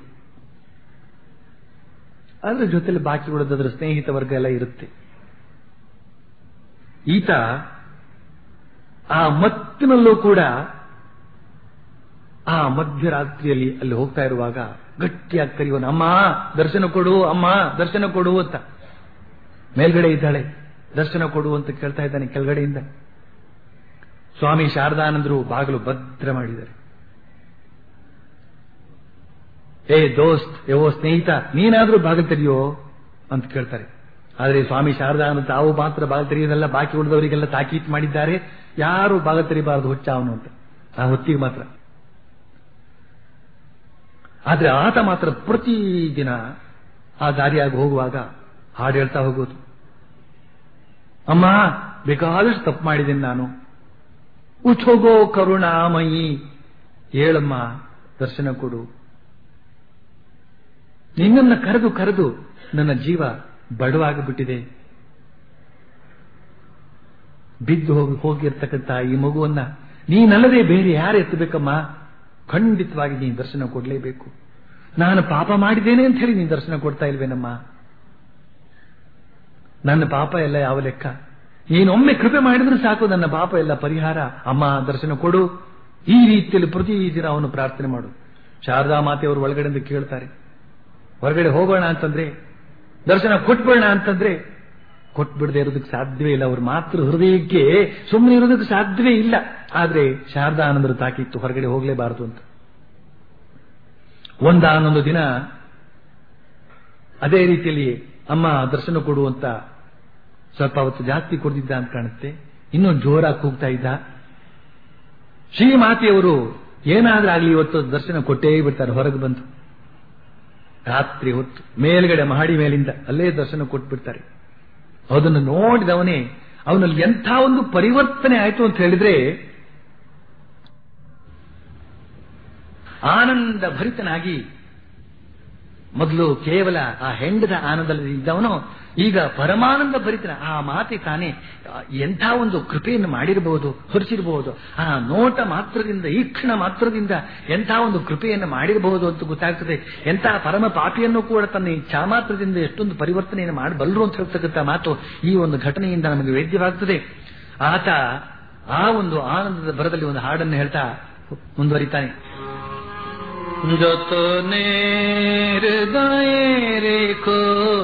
ಅದ್ರ ಜೊತೆಲಿ ಬಾಕಿ ಉಳಿದದ್ರ ಸ್ನೇಹಿತ ವರ್ಗ ಎಲ್ಲ ಇರುತ್ತೆ ಈತ ಆ ಮತ್ತಿನಲ್ಲೂ ಕೂಡ ಆ ಮಧ್ಯರಾತ್ರಿಯಲ್ಲಿ ಅಲ್ಲಿ ಹೋಗ್ತಾ ಇರುವಾಗ ಗಟ್ಟಿಯಾಗಿ ಕರೆಯೋನು ಅಮ್ಮ ದರ್ಶನ ಕೊಡು ಅಮ್ಮ ದರ್ಶನ ಕೊಡು ಅಂತ ಮೇಲ್ಗಡೆ ಇದ್ದಾಳೆ ದರ್ಶನ ಕೊಡು ಅಂತ ಕೇಳ್ತಾ ಇದ್ದಾನೆ ಕೆಳಗಡೆಯಿಂದ ಸ್ವಾಮಿ ಶಾರದಾನಂದರು ಬಾಗಿಲು ಭದ್ರ ಮಾಡಿದ್ದಾರೆ ಏ ದೋಸ್ತ್ ಯವೋ ಸ್ನೇಹಿತ ನೀನಾದ್ರೂ ಬಾಗಿಲು ತೆರೆಯೋ ಅಂತ ಕೇಳ್ತಾರೆ ಆದ್ರೆ ಸ್ವಾಮಿ ಶಾರದಾನಂದ ತಾವು ಮಾತ್ರ ಬಾಗಿಲು ತೆರೆಯೋದೆಲ್ಲ ಬಾಕಿ ಉಳಿದವರಿಗೆಲ್ಲ ತಾಕೀತ್ ಮಾಡಿದ್ದಾರೆ ಯಾರು ಬಾಗಿಲು ತೆರಿಬಾರದು ಹುಚ್ಚ ಅವನು ಅಂತ ಆ ಹೊತ್ತಿಗೆ ಮಾತ್ರ ಆದ್ರೆ ಆತ ಮಾತ್ರ ಪ್ರತಿದಿನ ಆ ದಾರಿಯಾಗಿ ಹೋಗುವಾಗ ಹಾಡು ಹೇಳ್ತಾ ಹೋಗೋದು ಅಮ್ಮ ಬೇಕಾದಷ್ಟು ತಪ್ಪು ಮಾಡಿದ್ದೀನಿ ನಾನು ಉಚ್ಚೋಗೋ ಕರುಣಾಮಯಿ ಹೇಳಮ್ಮ ದರ್ಶನ ಕೊಡು ನಿನ್ನನ್ನು ಕರೆದು ಕರೆದು ನನ್ನ ಜೀವ ಬಡವಾಗಿಬಿಟ್ಟಿದೆ ಬಿದ್ದು ಹೋಗಿ ಹೋಗಿರ್ತಕ್ಕಂಥ ಈ ಮಗುವನ್ನ ನೀನಲ್ಲದೆ ಬೇರೆ ಯಾರು ಎತ್ತಬೇಕಮ್ಮ ಖಂಡಿತವಾಗಿ ನೀನು ದರ್ಶನ ಕೊಡಲೇಬೇಕು ನಾನು ಪಾಪ ಮಾಡಿದ್ದೇನೆ ಅಂತ ಹೇಳಿ ನೀನು ದರ್ಶನ ಕೊಡ್ತಾ ಇಲ್ವೇನಮ್ಮ ನನ್ನ ಪಾಪ ಎಲ್ಲ ಯಾವ ಲೆಕ್ಕ ನೀನೊಮ್ಮೆ ಕೃಪೆ ಮಾಡಿದ್ರೆ ಸಾಕು ನನ್ನ ಪಾಪ ಎಲ್ಲ ಪರಿಹಾರ ಅಮ್ಮ ದರ್ಶನ ಕೊಡು ಈ ರೀತಿಯಲ್ಲಿ ಪ್ರತಿದಿನ ಅವನು ಪ್ರಾರ್ಥನೆ ಮಾಡು ಶಾರದಾ ಮಾತೆಯವರು ಒಳಗಡೆಯಿಂದ ಕೇಳ್ತಾರೆ ಹೊರಗಡೆ ಹೋಗೋಣ ಅಂತಂದ್ರೆ ದರ್ಶನ ಕೊಟ್ಬಿಡೋಣ ಅಂತಂದ್ರೆ ಕೊಟ್ಬಿಡದೆ ಇರೋದಕ್ಕೆ ಸಾಧ್ಯವೇ ಇಲ್ಲ ಅವ್ರ ಮಾತೃ ಹೃದಯಕ್ಕೆ ಸುಮ್ಮನೆ ಇರೋದಕ್ಕೆ ಸಾಧ್ಯವೇ ಇಲ್ಲ ಆದ್ರೆ ಶಾರದಾ ಆನಂದರು ತಾಕಿತ್ತು ಹೊರಗಡೆ ಹೋಗಲೇಬಾರದು ಅಂತ ಒಂದಾನೊಂದು ದಿನ ಅದೇ ರೀತಿಯಲ್ಲಿ ಅಮ್ಮ ದರ್ಶನ ಕೊಡುವಂತ ಸ್ವಲ್ಪ ಅವತ್ತು ಜಾಸ್ತಿ ಕೊಡ್ತಿದ್ದ ಅಂತ ಕಾಣುತ್ತೆ ಇನ್ನೂ ಜೋರಾಗಿ ಕೂಗ್ತಾ ಇದ್ದ ಶ್ರೀಮಾತೆಯವರು ಏನಾದ್ರೂ ಆಗ್ಲಿ ಇವತ್ತು ದರ್ಶನ ಕೊಟ್ಟೇ ಬಿಡ್ತಾರೆ ಹೊರಗೆ ಬಂದು ರಾತ್ರಿ ಹೊತ್ತು ಮೇಲ್ಗಡೆ ಮಹಡಿ ಮೇಲಿಂದ ಅಲ್ಲೇ ದರ್ಶನ ಕೊಟ್ಬಿಡ್ತಾರೆ ಅದನ್ನು ನೋಡಿದವನೇ ಅವನಲ್ಲಿ ಎಂಥ ಒಂದು ಪರಿವರ್ತನೆ ಆಯಿತು ಅಂತ ಹೇಳಿದ್ರೆ ಆನಂದ ಭರಿತನಾಗಿ ಮೊದಲು ಕೇವಲ ಆ ಹೆಂಡದ ಆನಂದದಲ್ಲಿ ಇದ್ದವನು ಈಗ ಪರಮಾನಂದ ಭರಿತನ ಆ ಮಾತಿ ತಾನೇ ಎಂಥ ಒಂದು ಕೃಪೆಯನ್ನು ಮಾಡಿರಬಹುದು ಹೊರಿಸಿರಬಹುದು ಆ ನೋಟ ಮಾತ್ರದಿಂದ ಈ ಕ್ಷಣ ಮಾತ್ರದಿಂದ ಎಂಥ ಒಂದು ಕೃಪೆಯನ್ನು ಮಾಡಿರಬಹುದು ಅಂತ ಗೊತ್ತಾಗ್ತದೆ ಎಂಥ ಪರಮ ಪಾಪಿಯನ್ನು ಕೂಡ ತನ್ನ ಇಚ್ಛಾ ಮಾತ್ರದಿಂದ ಎಷ್ಟೊಂದು ಪರಿವರ್ತನೆಯನ್ನು ಮಾಡಬಲ್ಲರು ಅಂತ ಹೇಳ್ತಕ್ಕಂಥ ಮಾತು ಈ ಒಂದು ಘಟನೆಯಿಂದ ನಮಗೆ ವೇದ್ಯವಾಗ್ತದೆ ಆತ ಆ ಒಂದು ಆನಂದದ ಬರದಲ್ಲಿ ಒಂದು ಹಾಡನ್ನು ಹೇಳ್ತಾ ಮುಂದುವರಿತಾನೆ যতনে হৃদয়ে রেখো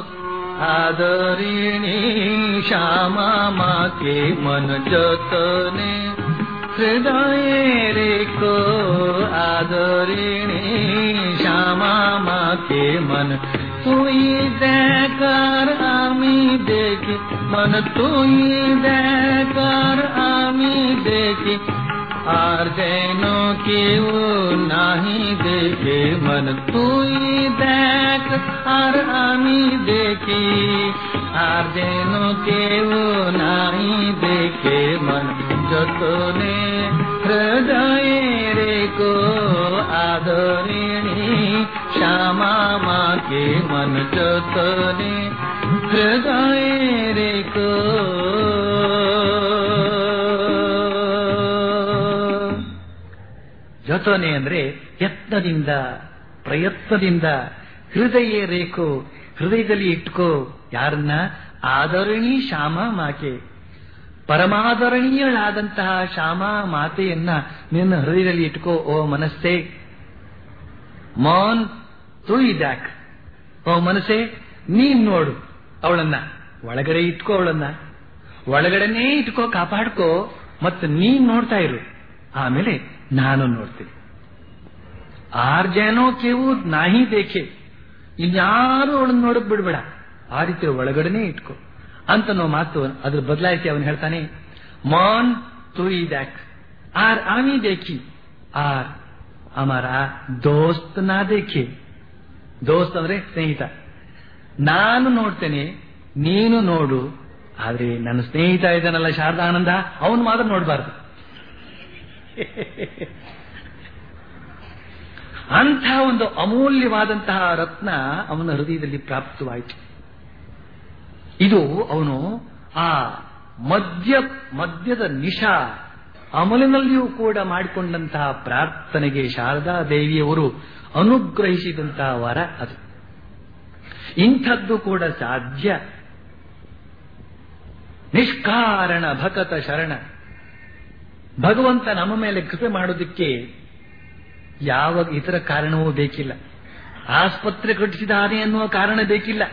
আদরিণী শ্যামা মাকে মন যতনে হৃদয়ে রেখো আদরিণী শ্যামা মাকে মন তুই দেখার আমি দেখি মন তুই দেখার আমি দেখি আর যেন কেউ নাহি দেখে মন তুই দেখ আর আমি দেখি আর যেন কেউ নাহি দেখে মন যতনে হৃদয়ে রেখো আদরিণী শ্যামা মাকে মন যতনে হৃদয়ে রেখো ಜೊತನೆ ಅಂದ್ರೆ ಯತ್ನದಿಂದ ಪ್ರಯತ್ನದಿಂದ ಹೃದಯ ರೇಖೋ ಹೃದಯದಲ್ಲಿ ಇಟ್ಕೋ ಯಾರನ್ನ ಆದರಣಿ ಶ್ಯಾಮ ಮಾಕೆ ಪರಮಾದರಣೀಯಳಾದಂತಹ ಶ್ಯಾಮ ಮಾತೆಯನ್ನ ನಿನ್ನ ಹೃದಯದಲ್ಲಿ ಇಟ್ಕೋ ಓ ಮನಸ್ಸೇ ಮಾನ್ ತುಯಿದಾಕ್ ಓ ಮನಸ್ಸೇ ನೀನ್ ನೋಡು ಅವಳನ್ನ ಒಳಗಡೆ ಇಟ್ಕೋ ಅವಳನ್ನ ಒಳಗಡೆನೇ ಇಟ್ಕೋ ಕಾಪಾಡ್ಕೋ ಮತ್ತೆ ನೀನ್ ನೋಡ್ತಾ ಇರು ಆಮೇಲೆ ನಾನು ನೋಡ್ತೀನಿ ಆರ್ ಜನೋ ಕೇವು ನಾಹಿ ದೇಖೆ ಇನ್ಯಾರು ಅವಳನ್ನ ನೋಡಕ್ ಬಿಡ್ಬೇಡ ಆ ರೀತಿ ಒಳಗಡೆನೆ ಇಟ್ಕೋ ಅಂತ ನೋ ಮಾತು ಅದ್ರ ಬದಲಾಯಿಸಿ ಅವನು ಹೇಳ್ತಾನೆ ಮಾನ್ ತುಯಿ ದ್ಯಾಕ್ ಆರ್ ಆಮಿ ದೇಖಿ ಆರ್ ಅಮರ ದೋಸ್ತ್ ನಾ ದೇಖಿ ದೋಸ್ತ್ ಅಂದ್ರೆ ಸ್ನೇಹಿತ ನಾನು ನೋಡ್ತೇನೆ ನೀನು ನೋಡು ಆದ್ರೆ ನನ್ನ ಸ್ನೇಹಿತ ಇದ್ದಾನಲ್ಲ ಶಾರದಾನಂದ ಅವನು ಮಾತ್ರ ನೋಡಬಾರ್ದು ಅಂಥ ಒಂದು ಅಮೂಲ್ಯವಾದಂತಹ ರತ್ನ ಅವನ ಹೃದಯದಲ್ಲಿ ಪ್ರಾಪ್ತವಾಯಿತು ಇದು ಅವನು ಆ ಮದ್ಯ ಮದ್ಯದ ನಿಶಾ ಅಮಲಿನಲ್ಲಿಯೂ ಕೂಡ ಮಾಡಿಕೊಂಡಂತಹ ಪ್ರಾರ್ಥನೆಗೆ ಶಾರದಾ ದೇವಿಯವರು ಅನುಗ್ರಹಿಸಿದಂತಹ ವರ ಅದು ಇಂಥದ್ದು ಕೂಡ ಸಾಧ್ಯ ನಿಷ್ಕಾರಣ ಭಕತ ಶರಣ ಭಗವಂತ ನಮ್ಮ ಮೇಲೆ ಕೃಪೆ ಮಾಡೋದಕ್ಕೆ ಯಾವ ಇತರ ಕಾರಣವೂ ಬೇಕಿಲ್ಲ ಆಸ್ಪತ್ರೆ ಕಟ್ಟಿಸಿದಾನೆ ಅನ್ನುವ ಕಾರಣ ಬೇಕಿಲ್ಲ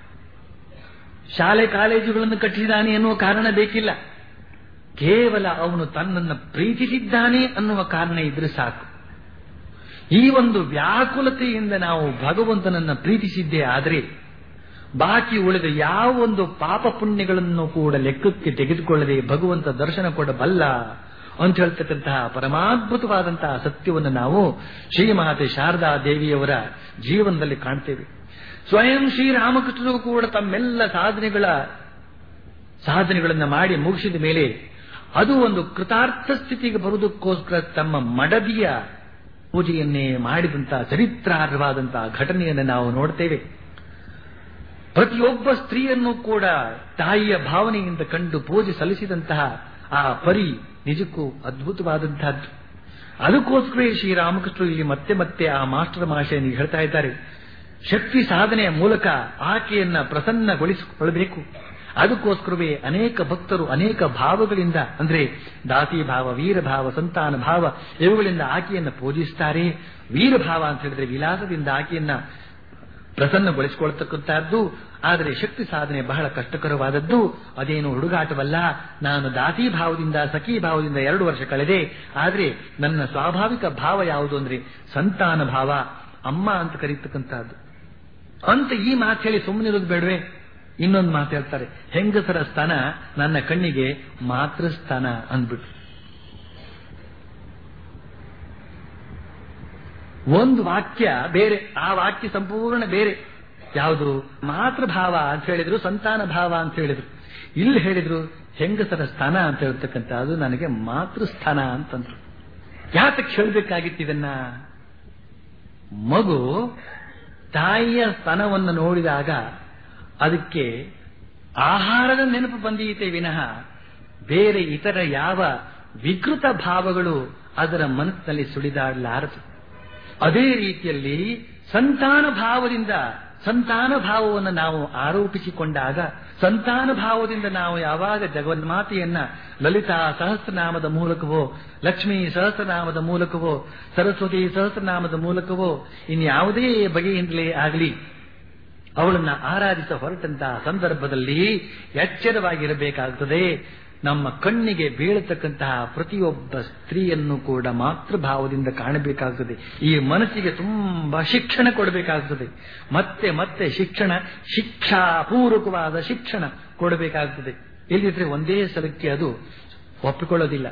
ಶಾಲೆ ಕಾಲೇಜುಗಳನ್ನು ಕಟ್ಟಿಸಿದಾನೆ ಎನ್ನುವ ಕಾರಣ ಬೇಕಿಲ್ಲ ಕೇವಲ ಅವನು ತನ್ನನ್ನು ಪ್ರೀತಿಸಿದ್ದಾನೆ ಅನ್ನುವ ಕಾರಣ ಇದ್ರೆ ಸಾಕು ಈ ಒಂದು ವ್ಯಾಕುಲತೆಯಿಂದ ನಾವು ಭಗವಂತನನ್ನ ಪ್ರೀತಿಸಿದ್ದೇ ಆದರೆ ಬಾಕಿ ಉಳಿದ ಯಾವ ಒಂದು ಪಾಪ ಪುಣ್ಯಗಳನ್ನು ಕೂಡ ಲೆಕ್ಕಕ್ಕೆ ತೆಗೆದುಕೊಳ್ಳದೆ ಭಗವಂತ ದರ್ಶನ ಕೊಡಬಲ್ಲ ಅಂತ ಹೇಳ್ತಕ್ಕಂತಹ ಪರಮಾದ್ಭುತವಾದಂತಹ ಸತ್ಯವನ್ನು ನಾವು ಶ್ರೀಮಾತೆ ಶಾರದಾ ದೇವಿಯವರ ಜೀವನದಲ್ಲಿ ಕಾಣ್ತೇವೆ ಸ್ವಯಂ ಶ್ರೀರಾಮಕೃಷ್ಣರು ಕೂಡ ತಮ್ಮೆಲ್ಲ ಸಾಧನೆಗಳ ಸಾಧನೆಗಳನ್ನು ಮಾಡಿ ಮುಗಿಸಿದ ಮೇಲೆ ಅದು ಒಂದು ಕೃತಾರ್ಥ ಸ್ಥಿತಿಗೆ ಬರುವುದಕ್ಕೋಸ್ಕರ ತಮ್ಮ ಮಡದಿಯ ಪೂಜೆಯನ್ನೇ ಮಾಡಿದಂತಹ ಚರಿತ್ರಾರ್ಹವಾದಂತಹ ಘಟನೆಯನ್ನು ನಾವು ನೋಡ್ತೇವೆ ಪ್ರತಿಯೊಬ್ಬ ಸ್ತ್ರೀಯನ್ನು ಕೂಡ ತಾಯಿಯ ಭಾವನೆಯಿಂದ ಕಂಡು ಪೂಜೆ ಸಲ್ಲಿಸಿದಂತಹ ಆ ಪರಿ ನಿಜಕ್ಕೂ ಅದ್ಭುತವಾದಂತಹದ್ದು ಅದಕ್ಕೋಸ್ಕರ ಶ್ರೀರಾಮಕೃಷ್ಣರು ಇಲ್ಲಿ ಮತ್ತೆ ಮತ್ತೆ ಆ ಮಾಸ್ಟರ್ ಮಹಾಶಯನಿಗೆ ಹೇಳ್ತಾ ಇದ್ದಾರೆ ಶಕ್ತಿ ಸಾಧನೆಯ ಮೂಲಕ ಆಕೆಯನ್ನ ಪ್ರಸನ್ನಗೊಳಿಸಿಕೊಳ್ಳಬೇಕು ಅದಕ್ಕೋಸ್ಕರವೇ ಅನೇಕ ಭಕ್ತರು ಅನೇಕ ಭಾವಗಳಿಂದ ಅಂದ್ರೆ ದಾಸಿ ಭಾವ ವೀರಭಾವ ಸಂತಾನ ಭಾವ ಇವುಗಳಿಂದ ಆಕೆಯನ್ನ ಪೂಜಿಸ್ತಾರೆ ವೀರಭಾವ ಅಂತ ಹೇಳಿದ್ರೆ ವಿಲಾಸದಿಂದ ಆಕೆಯನ್ನ ಪ್ರಸನ್ನಗೊಳಿಸಿಕೊಳ್ತಕ್ಕಂತಹದ್ದು ಆದರೆ ಶಕ್ತಿ ಸಾಧನೆ ಬಹಳ ಕಷ್ಟಕರವಾದದ್ದು ಅದೇನು ಹುಡುಗಾಟವಲ್ಲ ನಾನು ದಾಸಿ ಭಾವದಿಂದ ಸಖಿ ಭಾವದಿಂದ ಎರಡು ವರ್ಷ ಕಳೆದೆ ಆದರೆ ನನ್ನ ಸ್ವಾಭಾವಿಕ ಭಾವ ಯಾವುದು ಅಂದ್ರೆ ಸಂತಾನ ಭಾವ ಅಮ್ಮ ಅಂತ ಕರೀತಕ್ಕಂತಹದ್ದು ಅಂತ ಈ ಮಾತು ಹೇಳಿ ಸುಮ್ಮನಿರೋದು ಬೇಡವೆ ಇನ್ನೊಂದು ಮಾತು ಹೇಳ್ತಾರೆ ಹೆಂಗಸರ ಸ್ತನ ನನ್ನ ಕಣ್ಣಿಗೆ ಮಾತೃಸ್ಥಾನ ಅಂದ್ಬಿಟ್ಟು ಒಂದು ವಾಕ್ಯ ಬೇರೆ ಆ ವಾಕ್ಯ ಸಂಪೂರ್ಣ ಬೇರೆ ಯಾವುದು ಮಾತೃಭಾವ ಅಂತ ಹೇಳಿದ್ರು ಸಂತಾನ ಭಾವ ಅಂತ ಹೇಳಿದ್ರು ಇಲ್ಲಿ ಹೇಳಿದ್ರು ಹೆಂಗಸರ ಸ್ಥಾನ ಅಂತ ಹೇಳ್ತಕ್ಕಂಥ ಅದು ನನಗೆ ಮಾತೃಸ್ಥಾನ ಅಂತಂದ್ರು ಯಾತಕ್ಕೆ ಹೇಳಬೇಕಾಗಿತ್ತು ಇದನ್ನ ಮಗು ತಾಯಿಯ ಸ್ತನವನ್ನು ನೋಡಿದಾಗ ಅದಕ್ಕೆ ಆಹಾರದ ನೆನಪು ಬಂದೀತೆ ವಿನಃ ಬೇರೆ ಇತರ ಯಾವ ವಿಕೃತ ಭಾವಗಳು ಅದರ ಮನಸ್ಸಿನಲ್ಲಿ ಸುಳಿದಾಡಲಾರದು ಅದೇ ರೀತಿಯಲ್ಲಿ ಸಂತಾನ ಭಾವದಿಂದ ಸಂತಾನ ಭಾವವನ್ನು ನಾವು ಆರೋಪಿಸಿಕೊಂಡಾಗ ಸಂತಾನ ಭಾವದಿಂದ ನಾವು ಯಾವಾಗ ಜಗನ್ಮಾತೆಯನ್ನ ಲಲಿತಾ ಸಹಸ್ರನಾಮದ ಮೂಲಕವೋ ಲಕ್ಷ್ಮೀ ಸಹಸ್ರನಾಮದ ಮೂಲಕವೋ ಸರಸ್ವತಿ ಸಹಸ್ರನಾಮದ ಮೂಲಕವೋ ಇನ್ಯಾವುದೇ ಬಗೆಯಿಂದಲೇ ಆಗಲಿ ಅವಳನ್ನ ಆರಾಧಿಸ ಹೊರಟಂತಹ ಸಂದರ್ಭದಲ್ಲಿ ಎಚ್ಚರವಾಗಿರಬೇಕಾಗುತ್ತದೆ ನಮ್ಮ ಕಣ್ಣಿಗೆ ಬೀಳತಕ್ಕಂತಹ ಪ್ರತಿಯೊಬ್ಬ ಸ್ತ್ರೀಯನ್ನು ಕೂಡ ಮಾತೃಭಾವದಿಂದ ಕಾಣಬೇಕಾಗುತ್ತದೆ ಈ ಮನಸ್ಸಿಗೆ ತುಂಬಾ ಶಿಕ್ಷಣ ಕೊಡಬೇಕಾಗುತ್ತದೆ ಮತ್ತೆ ಮತ್ತೆ ಶಿಕ್ಷಣ ಶಿಕ್ಷಾಪೂರ್ವಕವಾದ ಶಿಕ್ಷಣ ಕೊಡಬೇಕಾಗುತ್ತದೆ ಇಲ್ಲಿದ್ರೆ ಒಂದೇ ಸಲಕ್ಕೆ ಅದು ಒಪ್ಪಿಕೊಳ್ಳೋದಿಲ್ಲ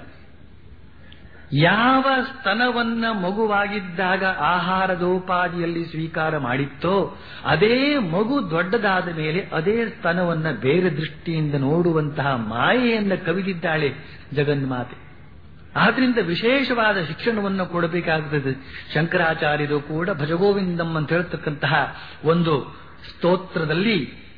ಯಾವ ಸ್ತನವನ್ನ ಮಗುವಾಗಿದ್ದಾಗ ಆಹಾರದೋಪಾದಿಯಲ್ಲಿ ಸ್ವೀಕಾರ ಮಾಡಿತ್ತೋ ಅದೇ ಮಗು ದೊಡ್ಡದಾದ ಮೇಲೆ ಅದೇ ಸ್ತನವನ್ನ ಬೇರೆ ದೃಷ್ಟಿಯಿಂದ ನೋಡುವಂತಹ ಮಾಯೆಯನ್ನ ಕವಿದಿದ್ದಾಳೆ ಜಗನ್ಮಾತೆ ಆದ್ರಿಂದ ವಿಶೇಷವಾದ ಶಿಕ್ಷಣವನ್ನು ಕೊಡಬೇಕಾಗುತ್ತದೆ ಶಂಕರಾಚಾರ್ಯರು ಕೂಡ ಭಜಗೋವಿಂದಂ ಅಂತ ಹೇಳ್ತಕ್ಕಂತಹ ಒಂದು ಸ್ತೋತ್ರದಲ್ಲಿ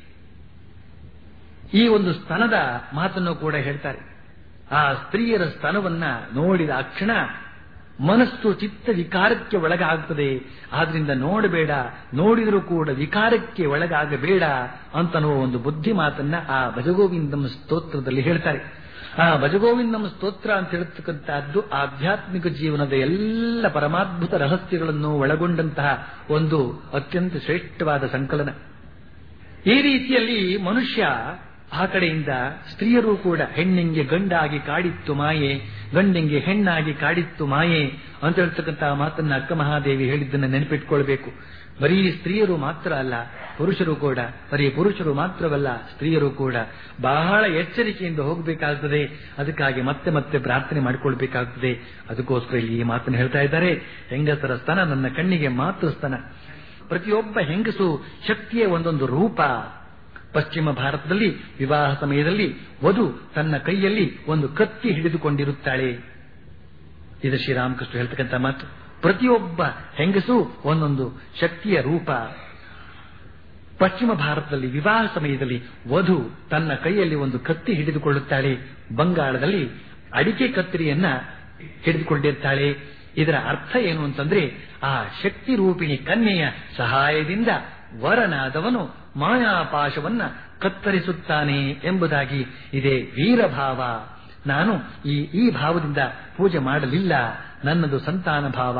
ಈ ಒಂದು ಸ್ತನದ ಮಾತನ್ನು ಕೂಡ ಹೇಳ್ತಾರೆ ಆ ಸ್ತ್ರೀಯರ ಸ್ತನವನ್ನ ನೋಡಿದ ಕ್ಷಣ ಮನಸ್ಸು ಚಿತ್ತ ವಿಕಾರಕ್ಕೆ ಒಳಗಾಗುತ್ತದೆ ಆದ್ರಿಂದ ನೋಡಬೇಡ ನೋಡಿದರೂ ಕೂಡ ವಿಕಾರಕ್ಕೆ ಒಳಗಾಗಬೇಡ ಅಂತನ್ನುವ ಒಂದು ಬುದ್ಧಿ ಮಾತನ್ನ ಆ ಭಜಗೋವಿಂದಂ ಸ್ತೋತ್ರದಲ್ಲಿ ಹೇಳ್ತಾರೆ ಆ ಭಜಗೋವಿಂದಂ ಸ್ತೋತ್ರ ಅಂತ ಹೇಳ್ತಕ್ಕಂತಹದ್ದು ಆಧ್ಯಾತ್ಮಿಕ ಜೀವನದ ಎಲ್ಲ ಪರಮಾದ್ಭುತ ರಹಸ್ಯಗಳನ್ನು ಒಳಗೊಂಡಂತಹ ಒಂದು ಅತ್ಯಂತ ಶ್ರೇಷ್ಠವಾದ ಸಂಕಲನ ಈ ರೀತಿಯಲ್ಲಿ ಮನುಷ್ಯ ಆ ಕಡೆಯಿಂದ ಸ್ತ್ರೀಯರು ಕೂಡ ಹೆಣ್ಣಿಂಗೆ ಗಂಡಾಗಿ ಕಾಡಿತ್ತು ಮಾಯೆ ಗಂಡಿಂಗೆ ಹೆಣ್ಣಾಗಿ ಕಾಡಿತ್ತು ಮಾಯೆ ಅಂತ ಹೇಳ್ತಕ್ಕಂತಹ ಮಾತನ್ನ ಅಕ್ಕ ಮಹಾದೇವಿ ಹೇಳಿದ್ದನ್ನು ನೆನಪಿಟ್ಕೊಳ್ಬೇಕು ಬರೀ ಸ್ತ್ರೀಯರು ಮಾತ್ರ ಅಲ್ಲ ಪುರುಷರು ಕೂಡ ಬರೀ ಪುರುಷರು ಮಾತ್ರವಲ್ಲ ಸ್ತ್ರೀಯರು ಕೂಡ ಬಹಳ ಎಚ್ಚರಿಕೆಯಿಂದ ಹೋಗಬೇಕಾಗ್ತದೆ ಅದಕ್ಕಾಗಿ ಮತ್ತೆ ಮತ್ತೆ ಪ್ರಾರ್ಥನೆ ಮಾಡಿಕೊಳ್ಬೇಕಾಗ್ತದೆ ಅದಕ್ಕೋಸ್ಕರ ಇಲ್ಲಿ ಈ ಮಾತನ್ನು ಹೇಳ್ತಾ ಇದ್ದಾರೆ ಹೆಂಗಸರ ಸ್ತನ ನನ್ನ ಕಣ್ಣಿಗೆ ಮಾತ್ರ ಸ್ತನ ಪ್ರತಿಯೊಬ್ಬ ಹೆಂಗಸು ಶಕ್ತಿಯ ಒಂದೊಂದು ರೂಪ ಪಶ್ಚಿಮ ಭಾರತದಲ್ಲಿ ವಿವಾಹ ಸಮಯದಲ್ಲಿ ವಧು ತನ್ನ ಕೈಯಲ್ಲಿ ಒಂದು ಕತ್ತಿ ಹಿಡಿದುಕೊಂಡಿರುತ್ತಾಳೆ ಇದು ಶ್ರೀರಾಮಕೃಷ್ಣ ಹೇಳ್ತಕ್ಕಂಥ ಮಾತು ಪ್ರತಿಯೊಬ್ಬ ಹೆಂಗಸು ಒಂದೊಂದು ಶಕ್ತಿಯ ರೂಪ ಪಶ್ಚಿಮ ಭಾರತದಲ್ಲಿ ವಿವಾಹ ಸಮಯದಲ್ಲಿ ವಧು ತನ್ನ ಕೈಯಲ್ಲಿ ಒಂದು ಕತ್ತಿ ಹಿಡಿದುಕೊಳ್ಳುತ್ತಾಳೆ ಬಂಗಾಳದಲ್ಲಿ ಅಡಿಕೆ ಕತ್ತರಿಯನ್ನ ಹಿಡಿದುಕೊಂಡಿರ್ತಾಳೆ ಇದರ ಅರ್ಥ ಏನು ಅಂತಂದ್ರೆ ಆ ಶಕ್ತಿ ರೂಪಿಣಿ ಕನ್ಯೆಯ ಸಹಾಯದಿಂದ ವರನಾದವನು ಮಾಯಾಪಾಶವನ್ನ ಕತ್ತರಿಸುತ್ತಾನೆ ಎಂಬುದಾಗಿ ಇದೇ ವೀರಭಾವ ನಾನು ಈ ಈ ಭಾವದಿಂದ ಪೂಜೆ ಮಾಡಲಿಲ್ಲ ನನ್ನದು ಸಂತಾನ ಭಾವ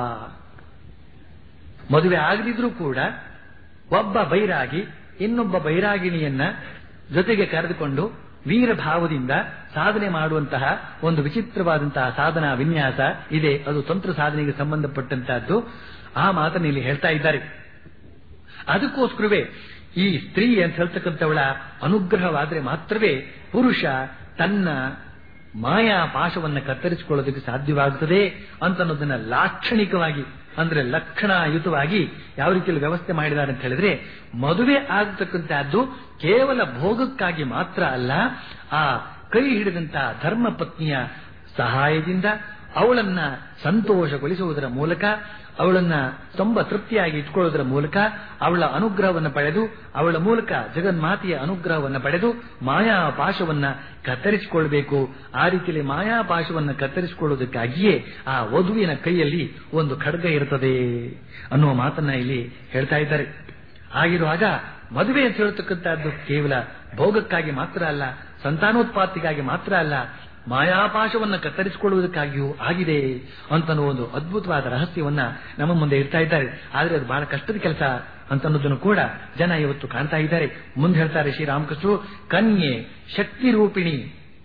ಮದುವೆ ಆಗದಿದ್ರೂ ಕೂಡ ಒಬ್ಬ ಬೈರಾಗಿ ಇನ್ನೊಬ್ಬ ಬೈರಾಗಿಣಿಯನ್ನ ಜೊತೆಗೆ ಕರೆದುಕೊಂಡು ವೀರಭಾವದಿಂದ ಸಾಧನೆ ಮಾಡುವಂತಹ ಒಂದು ವಿಚಿತ್ರವಾದಂತಹ ಸಾಧನಾ ವಿನ್ಯಾಸ ಇದೆ ಅದು ತಂತ್ರ ಸಾಧನೆಗೆ ಸಂಬಂಧಪಟ್ಟಂತಹದ್ದು ಆ ಮಾತನ್ನು ಇಲ್ಲಿ ಹೇಳ್ತಾ ಇದ್ದಾರೆ ಅದಕ್ಕೋಸ್ಕರವೇ ಈ ಸ್ತ್ರೀ ಅಂತ ಹೇಳ್ತಕ್ಕಂಥವಳ ಅನುಗ್ರಹವಾದರೆ ಮಾತ್ರವೇ ಪುರುಷ ತನ್ನ ಮಾಯಾ ಪಾಶವನ್ನ ಕತ್ತರಿಸಿಕೊಳ್ಳೋದಕ್ಕೆ ಸಾಧ್ಯವಾಗುತ್ತದೆ ಅಂತ ಅನ್ನೋದನ್ನ ಲಾಕ್ಷಣಿಕವಾಗಿ ಅಂದ್ರೆ ಲಕ್ಷಣಯುತವಾಗಿ ಯಾವ ರೀತಿಯಲ್ಲಿ ವ್ಯವಸ್ಥೆ ಮಾಡಿದ್ದಾರೆ ಅಂತ ಹೇಳಿದ್ರೆ ಮದುವೆ ಆಗತಕ್ಕಂತಹದ್ದು ಕೇವಲ ಭೋಗಕ್ಕಾಗಿ ಮಾತ್ರ ಅಲ್ಲ ಆ ಕೈ ಹಿಡಿದಂತಹ ಧರ್ಮ ಪತ್ನಿಯ ಸಹಾಯದಿಂದ ಅವಳನ್ನ ಸಂತೋಷಗೊಳಿಸುವುದರ ಮೂಲಕ ಅವಳನ್ನ ತುಂಬ ತೃಪ್ತಿಯಾಗಿ ಇಟ್ಕೊಳ್ಳೋದರ ಮೂಲಕ ಅವಳ ಅನುಗ್ರಹವನ್ನು ಪಡೆದು ಅವಳ ಮೂಲಕ ಜಗನ್ಮಾತೆಯ ಅನುಗ್ರಹವನ್ನು ಪಡೆದು ಮಾಯಾಪಾಶವನ್ನ ಕತ್ತರಿಸಿಕೊಳ್ಬೇಕು ಆ ರೀತಿಯಲ್ಲಿ ಮಾಯಾಪಾಶವನ್ನ ಕತ್ತರಿಸಿಕೊಳ್ಳುವುದಕ್ಕಾಗಿಯೇ ಆ ವಧುವಿನ ಕೈಯಲ್ಲಿ ಒಂದು ಖಡ್ಗ ಇರುತ್ತದೆ ಅನ್ನುವ ಮಾತನ್ನ ಇಲ್ಲಿ ಹೇಳ್ತಾ ಇದ್ದಾರೆ ಆಗಿರುವಾಗ ಮದುವೆ ಅಂತ ಹೇಳ್ತಕ್ಕಂಥದ್ದು ಕೇವಲ ಭೋಗಕ್ಕಾಗಿ ಮಾತ್ರ ಅಲ್ಲ ಸಂತಾನೋತ್ಪತ್ತಿಗಾಗಿ ಮಾತ್ರ ಅಲ್ಲ ಮಾಯಾಪಾಶವನ್ನ ಕತ್ತರಿಸಿಕೊಳ್ಳುವುದಕ್ಕಾಗಿಯೂ ಆಗಿದೆ ಅಂತನ್ನುವ ಒಂದು ಅದ್ಭುತವಾದ ರಹಸ್ಯವನ್ನ ನಮ್ಮ ಮುಂದೆ ಇಡ್ತಾ ಇದ್ದಾರೆ ಆದರೆ ಅದು ಬಹಳ ಕಷ್ಟದ ಕೆಲಸ ಅಂತನ್ನೋದನ್ನು ಕೂಡ ಜನ ಇವತ್ತು ಕಾಣ್ತಾ ಇದ್ದಾರೆ ಮುಂದೆ ಹೇಳ್ತಾರೆ ಶ್ರೀರಾಮಕೃಷ್ಣರು ಕನ್ಯೆ ಶಕ್ತಿ ರೂಪಿಣಿ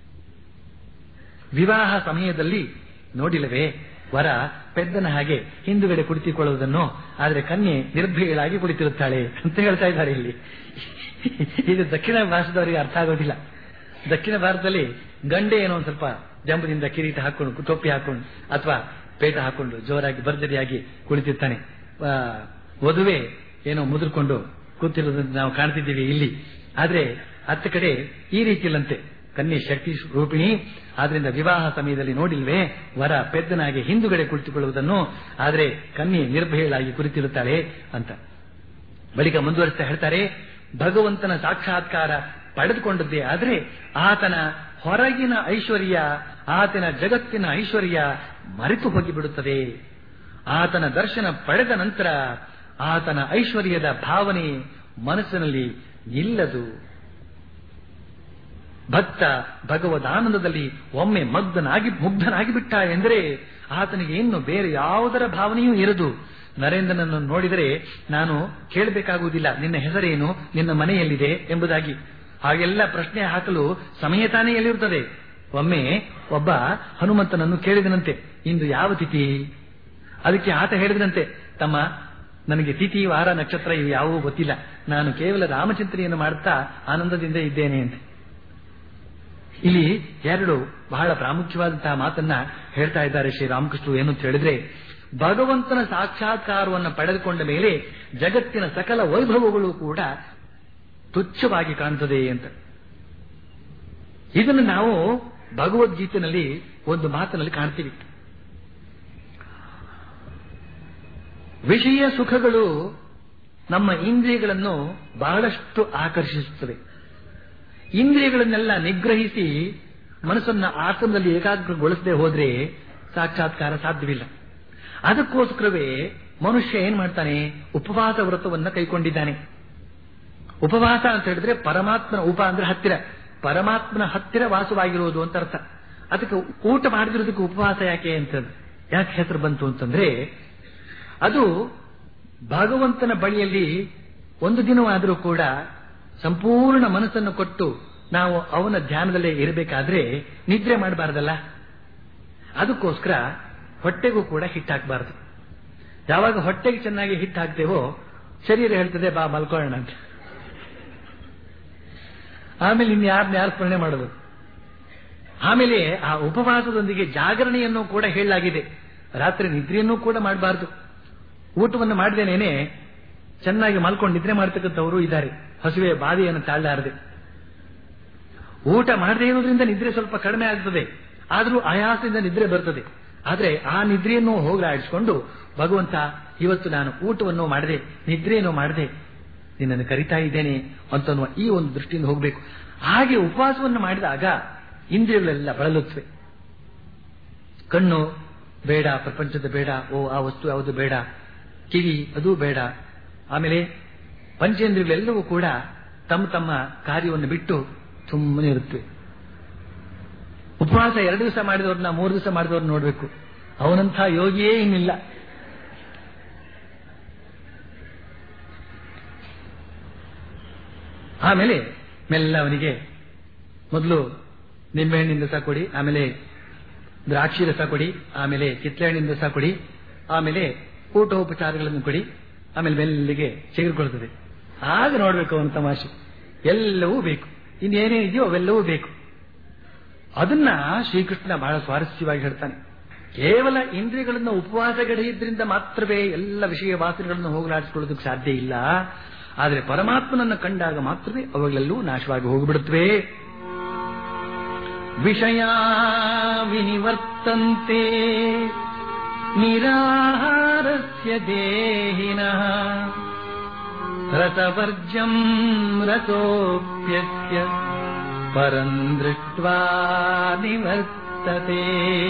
ವಿವಾಹ ಸಮಯದಲ್ಲಿ ನೋಡಿಲ್ಲವೇ ವರ ಪೆದ್ದನ ಹಾಗೆ ಹಿಂದುಗಡೆ ಕುಳಿತುಕೊಳ್ಳುವುದನ್ನು ಆದರೆ ಕನ್ಯೆ ನಿರ್ಭಯಳಾಗಿ ಕುಳಿತಿರುತ್ತಾಳೆ ಅಂತ ಹೇಳ್ತಾ ಇದ್ದಾರೆ ಇಲ್ಲಿ ಇದು ದಕ್ಷಿಣ ಭಾರತದವರಿಗೆ ಅರ್ಥ ಆಗೋದಿಲ್ಲ ದಕ್ಷಿಣ ಭಾರತದಲ್ಲಿ ಗಂಡೆ ಏನೋ ಒಂದು ಸ್ವಲ್ಪ ಜಂಬದಿಂದ ಕಿರೀಟ ಹಾಕೊಂಡು ಟೋಪಿ ಹಾಕೊಂಡು ಅಥವಾ ಪೇಟ ಹಾಕೊಂಡು ಜೋರಾಗಿ ಭರ್ಜರಿಯಾಗಿ ಕುಳಿತಿರ್ತಾನೆ ಆ, ವಧುವೆ ಏನೋ ಮುದುರ್ಕೊಂಡು ಕೂತಿರೋದನ್ನ ನಾವು ಕಾಣ್ತಿದ್ದೀವಿ ಇಲ್ಲಿ ಆದ್ರೆ ಹತ್ತ ಕಡೆ ಈ ರೀತಿಯಲ್ಲಂತೆ ಕನ್ಯೆ ಶಕ್ತಿ ರೂಪಿಣಿ ಆದ್ರಿಂದ ವಿವಾಹ ಸಮಯದಲ್ಲಿ ನೋಡಿಲ್ವೇ ವರ ಪೆದ್ದನಾಗಿ ಹಿಂದುಗಡೆ ಕುಳಿತುಕೊಳ್ಳುವುದನ್ನು ಆದರೆ ಕನ್ಯೆ ನಿರ್ಭಯಳಾಗಿ ಕುಳಿತಿರುತ್ತಾಳೆ ಅಂತ ಬಳಿಕ ಮುಂದುವರಿಸ್ತಾ ಹೇಳ್ತಾರೆ ಭಗವಂತನ ಸಾಕ್ಷಾತ್ಕಾರ ಪಡೆದುಕೊಂಡದ್ದೇ ಆದರೆ ಆತನ ಹೊರಗಿನ ಐಶ್ವರ್ಯ ಆತನ ಜಗತ್ತಿನ ಐಶ್ವರ್ಯ ಮರೆತು ಹೋಗಿಬಿಡುತ್ತದೆ ಆತನ ದರ್ಶನ ಪಡೆದ ನಂತರ ಆತನ ಐಶ್ವರ್ಯದ ಭಾವನೆ ಮನಸ್ಸಿನಲ್ಲಿ ನಿಲ್ಲದು ಭಕ್ತ ಭಗವದಾನಂದದಲ್ಲಿ ಒಮ್ಮೆ ಮಗ್ಧನಾಗಿ ಮುಗ್ಧನಾಗಿ ಬಿಟ್ಟ ಎಂದರೆ ಆತನಿಗೆ ಇನ್ನು ಬೇರೆ ಯಾವುದರ ಭಾವನೆಯೂ ಇರದು ನರೇಂದ್ರನನ್ನು ನೋಡಿದರೆ ನಾನು ಕೇಳಬೇಕಾಗುವುದಿಲ್ಲ ನಿನ್ನ ಹೆಸರೇನು ನಿನ್ನ ಮನೆಯಲ್ಲಿದೆ ಎಂಬುದಾಗಿ ಹಾಗೆಲ್ಲ ಪ್ರಶ್ನೆ ಹಾಕಲು ಸಮಯ ತಾನೇ ಎಲ್ಲಿರುತ್ತದೆ ಒಮ್ಮೆ ಒಬ್ಬ ಹನುಮಂತನನ್ನು ಕೇಳಿದನಂತೆ ಇಂದು ಯಾವ ತಿಥಿ ಅದಕ್ಕೆ ಆತ ಹೇಳಿದನಂತೆ ತಮ್ಮ ನನಗೆ ತಿಥಿ ವಾರ ನಕ್ಷತ್ರ ಇವು ಯಾವುವು ಗೊತ್ತಿಲ್ಲ ನಾನು ಕೇವಲ ರಾಮಚಿಂತನೆಯನ್ನು ಮಾಡುತ್ತಾ ಆನಂದದಿಂದ ಇದ್ದೇನೆ ಅಂತ ಇಲ್ಲಿ ಎರಡು ಬಹಳ ಪ್ರಾಮುಖ್ಯವಾದಂತಹ ಮಾತನ್ನ ಹೇಳ್ತಾ ಇದ್ದಾರೆ ಶ್ರೀರಾಮಕೃಷ್ಣರು ಏನು ಅಂತ ಹೇಳಿದ್ರೆ ಭಗವಂತನ ಸಾಕ್ಷಾತ್ಕಾರವನ್ನು ಪಡೆದುಕೊಂಡ ಮೇಲೆ ಜಗತ್ತಿನ ಸಕಲ ವೈಭವಗಳು ಕೂಡ ತುಚ್ಛವಾಗಿ ಕಾಣುತ್ತದೆ ಅಂತ ಇದನ್ನು ನಾವು ಭಗವದ್ಗೀತೆಯಲ್ಲಿ ಒಂದು ಮಾತಿನಲ್ಲಿ ಕಾಣ್ತೀವಿ ವಿಷಯ ಸುಖಗಳು ನಮ್ಮ ಇಂದ್ರಿಯಗಳನ್ನು ಬಹಳಷ್ಟು ಆಕರ್ಷಿಸುತ್ತವೆ ಇಂದ್ರಿಯಗಳನ್ನೆಲ್ಲ ನಿಗ್ರಹಿಸಿ ಮನಸ್ಸನ್ನ ಆತ್ಮದಲ್ಲಿ ಏಕಾಗ್ರಗೊಳಿಸದೆ ಹೋದ್ರೆ ಸಾಕ್ಷಾತ್ಕಾರ ಸಾಧ್ಯವಿಲ್ಲ ಅದಕ್ಕೋಸ್ಕರವೇ ಮನುಷ್ಯ ಏನ್ ಮಾಡ್ತಾನೆ ಉಪವಾಸ ವ್ರತವನ್ನ ಕೈಕೊಂಡಿದ್ದಾನೆ ಉಪವಾಸ ಅಂತ ಹೇಳಿದ್ರೆ ಪರಮಾತ್ಮನ ಉಪ ಅಂದ್ರೆ ಹತ್ತಿರ ಪರಮಾತ್ಮನ ಹತ್ತಿರ ವಾಸವಾಗಿರುವುದು ಅಂತ ಅರ್ಥ ಅದಕ್ಕೆ ಊಟ ಮಾಡದಿರೋದಕ್ಕೆ ಉಪವಾಸ ಯಾಕೆ ಅಂತ ಯಾಕೆ ಹೆಸರು ಬಂತು ಅಂತಂದ್ರೆ ಅದು ಭಗವಂತನ ಬಳಿಯಲ್ಲಿ ಒಂದು ದಿನವಾದರೂ ಕೂಡ ಸಂಪೂರ್ಣ ಮನಸ್ಸನ್ನು ಕೊಟ್ಟು ನಾವು ಅವನ ಧ್ಯಾನದಲ್ಲೇ ಇರಬೇಕಾದ್ರೆ ನಿದ್ರೆ ಮಾಡಬಾರ್ದಲ್ಲ ಅದಕ್ಕೋಸ್ಕರ ಹೊಟ್ಟೆಗೂ ಕೂಡ ಹಿಟ್ಟು ಹಾಕಬಾರದು ಯಾವಾಗ ಹೊಟ್ಟೆಗೆ ಚೆನ್ನಾಗಿ ಹಿಟ್ಟು ಹಾಕ್ತೇವೋ ಶರೀರ ಹೇಳ್ತದೆ ಬಾ ಮಲ್ಕೊಳ್ಳೋಣ ಅಂತ ಆಮೇಲೆ ಇನ್ಯಾರನ್ನ ಯಾರು ಸ್ಮರಣೆ ಮಾಡೋದು ಆಮೇಲೆ ಆ ಉಪವಾಸದೊಂದಿಗೆ ಜಾಗರಣೆಯನ್ನು ಕೂಡ ಹೇಳಲಾಗಿದೆ ರಾತ್ರಿ ನಿದ್ರೆಯನ್ನು ಕೂಡ ಮಾಡಬಾರದು ಊಟವನ್ನು ಮಾಡದೇನೇನೆ ಚೆನ್ನಾಗಿ ಮಲ್ಕೊಂಡು ನಿದ್ರೆ ಮಾಡ್ತಕ್ಕಂಥವರು ಇದ್ದಾರೆ ಹಸುವೆ ಬಾಧೆಯನ್ನು ತಾಳಲಾರದೆ ಊಟ ಮಾಡದೇ ಇರೋದ್ರಿಂದ ನಿದ್ರೆ ಸ್ವಲ್ಪ ಕಡಿಮೆ ಆಗ್ತದೆ ಆದರೂ ಆಯಾಸದಿಂದ ನಿದ್ರೆ ಬರ್ತದೆ ಆದ್ರೆ ಆ ನಿದ್ರೆಯನ್ನು ಹೋಗಲಾಡಿಸಿಕೊಂಡು ಭಗವಂತ ಇವತ್ತು ನಾನು ಊಟವನ್ನು ಮಾಡದೆ ನಿದ್ರೆಯನ್ನು ಮಾಡದೆ ನಿನ್ನನ್ನು ಕರಿತಾ ಇದ್ದೇನೆ ಅಂತನ್ನುವ ಈ ಒಂದು ದೃಷ್ಟಿಯಿಂದ ಹೋಗಬೇಕು ಹಾಗೆ ಉಪವಾಸವನ್ನು ಮಾಡಿದಾಗ ಇಂದ್ರಿಯಗಳೆಲ್ಲ ಬಳಲುತ್ತವೆ ಕಣ್ಣು ಬೇಡ ಪ್ರಪಂಚದ ಬೇಡ ಓ ಆ ವಸ್ತು ಯಾವುದು ಬೇಡ ಕಿವಿ ಅದು ಬೇಡ ಆಮೇಲೆ ಪಂಚೇಂದ್ರಿಯಗಳೆಲ್ಲವೂ ಕೂಡ ತಮ್ಮ ತಮ್ಮ ಕಾರ್ಯವನ್ನು ಬಿಟ್ಟು ಸುಮ್ಮನೆ ಇರುತ್ತವೆ ಉಪವಾಸ ಎರಡು ದಿವಸ ಮಾಡಿದವ್ರನ್ನ ಮೂರು ದಿವಸ ಮಾಡಿದವ್ರನ್ನ ನೋಡಬೇಕು ಅವನಂಥ ಯೋಗಿಯೇ ಇನ್ನಿಲ್ಲ ಆಮೇಲೆ ಮೆಲ್ಲ ಅವನಿಗೆ ಮೊದಲು ನಿಂಬೆಹಣ್ಣಿನ ರಸ ಕೊಡಿ ಆಮೇಲೆ ದ್ರಾಕ್ಷಿ ರಸ ಕೊಡಿ ಆಮೇಲೆ ಕಿತ್ತಳೆಹಣ್ಣಿನ ರಸ ಕೊಡಿ ಆಮೇಲೆ ಊಟೋಪಚಾರಗಳನ್ನು ಕೊಡಿ ಆಮೇಲೆ ಮೆಲ್ಲಿಗೆ ಚಿಗುರ್ಕೊಳ್ತದೆ ಆಗ ನೋಡ್ಬೇಕು ಅವನ ತಮಾಷೆ ಎಲ್ಲವೂ ಬೇಕು ಇನ್ನೇನೇ ಇದೆಯೋ ಅವೆಲ್ಲವೂ ಬೇಕು ಅದನ್ನ ಶ್ರೀಕೃಷ್ಣ ಬಹಳ ಸ್ವಾರಸ್ಯವಾಗಿ ಹೇಳ್ತಾನೆ ಕೇವಲ ಇಂದ್ರಿಯಗಳನ್ನು ಉಪವಾಸ ಗಡಿಯಿದ್ರಿಂದ ಮಾತ್ರವೇ ಎಲ್ಲ ವಿಷಯ ವಾಸನೆಗಳನ್ನು ಹೋಗಲಾಡಿಸಿಕೊಳ್ಳೋದಕ್ಕೆ ಸಾಧ್ಯ ಇಲ್ಲ ಆದರೆ ಪರಮಾತ್ಮನನ್ನು ಕಂಡಾಗ ಮಾತ್ರವೇ ಅವುಗಳೆಲ್ಲೂ ನಾಶವಾಗಿ ಹೋಗಿಬಿಡುತ್ತವೆ ವಿಷಯ ವಿನಿವರ್ತಂತೆ ನಿರಾಹಾರಸ್ಯ ದೇಹಿನಃ ರಸವರ್ಜಂ ರಸೋಪ್ಯಸ್ಯ ಪರಂ ದೃಷ್ಟ್ವಾ ನಿವರ್ತತೆ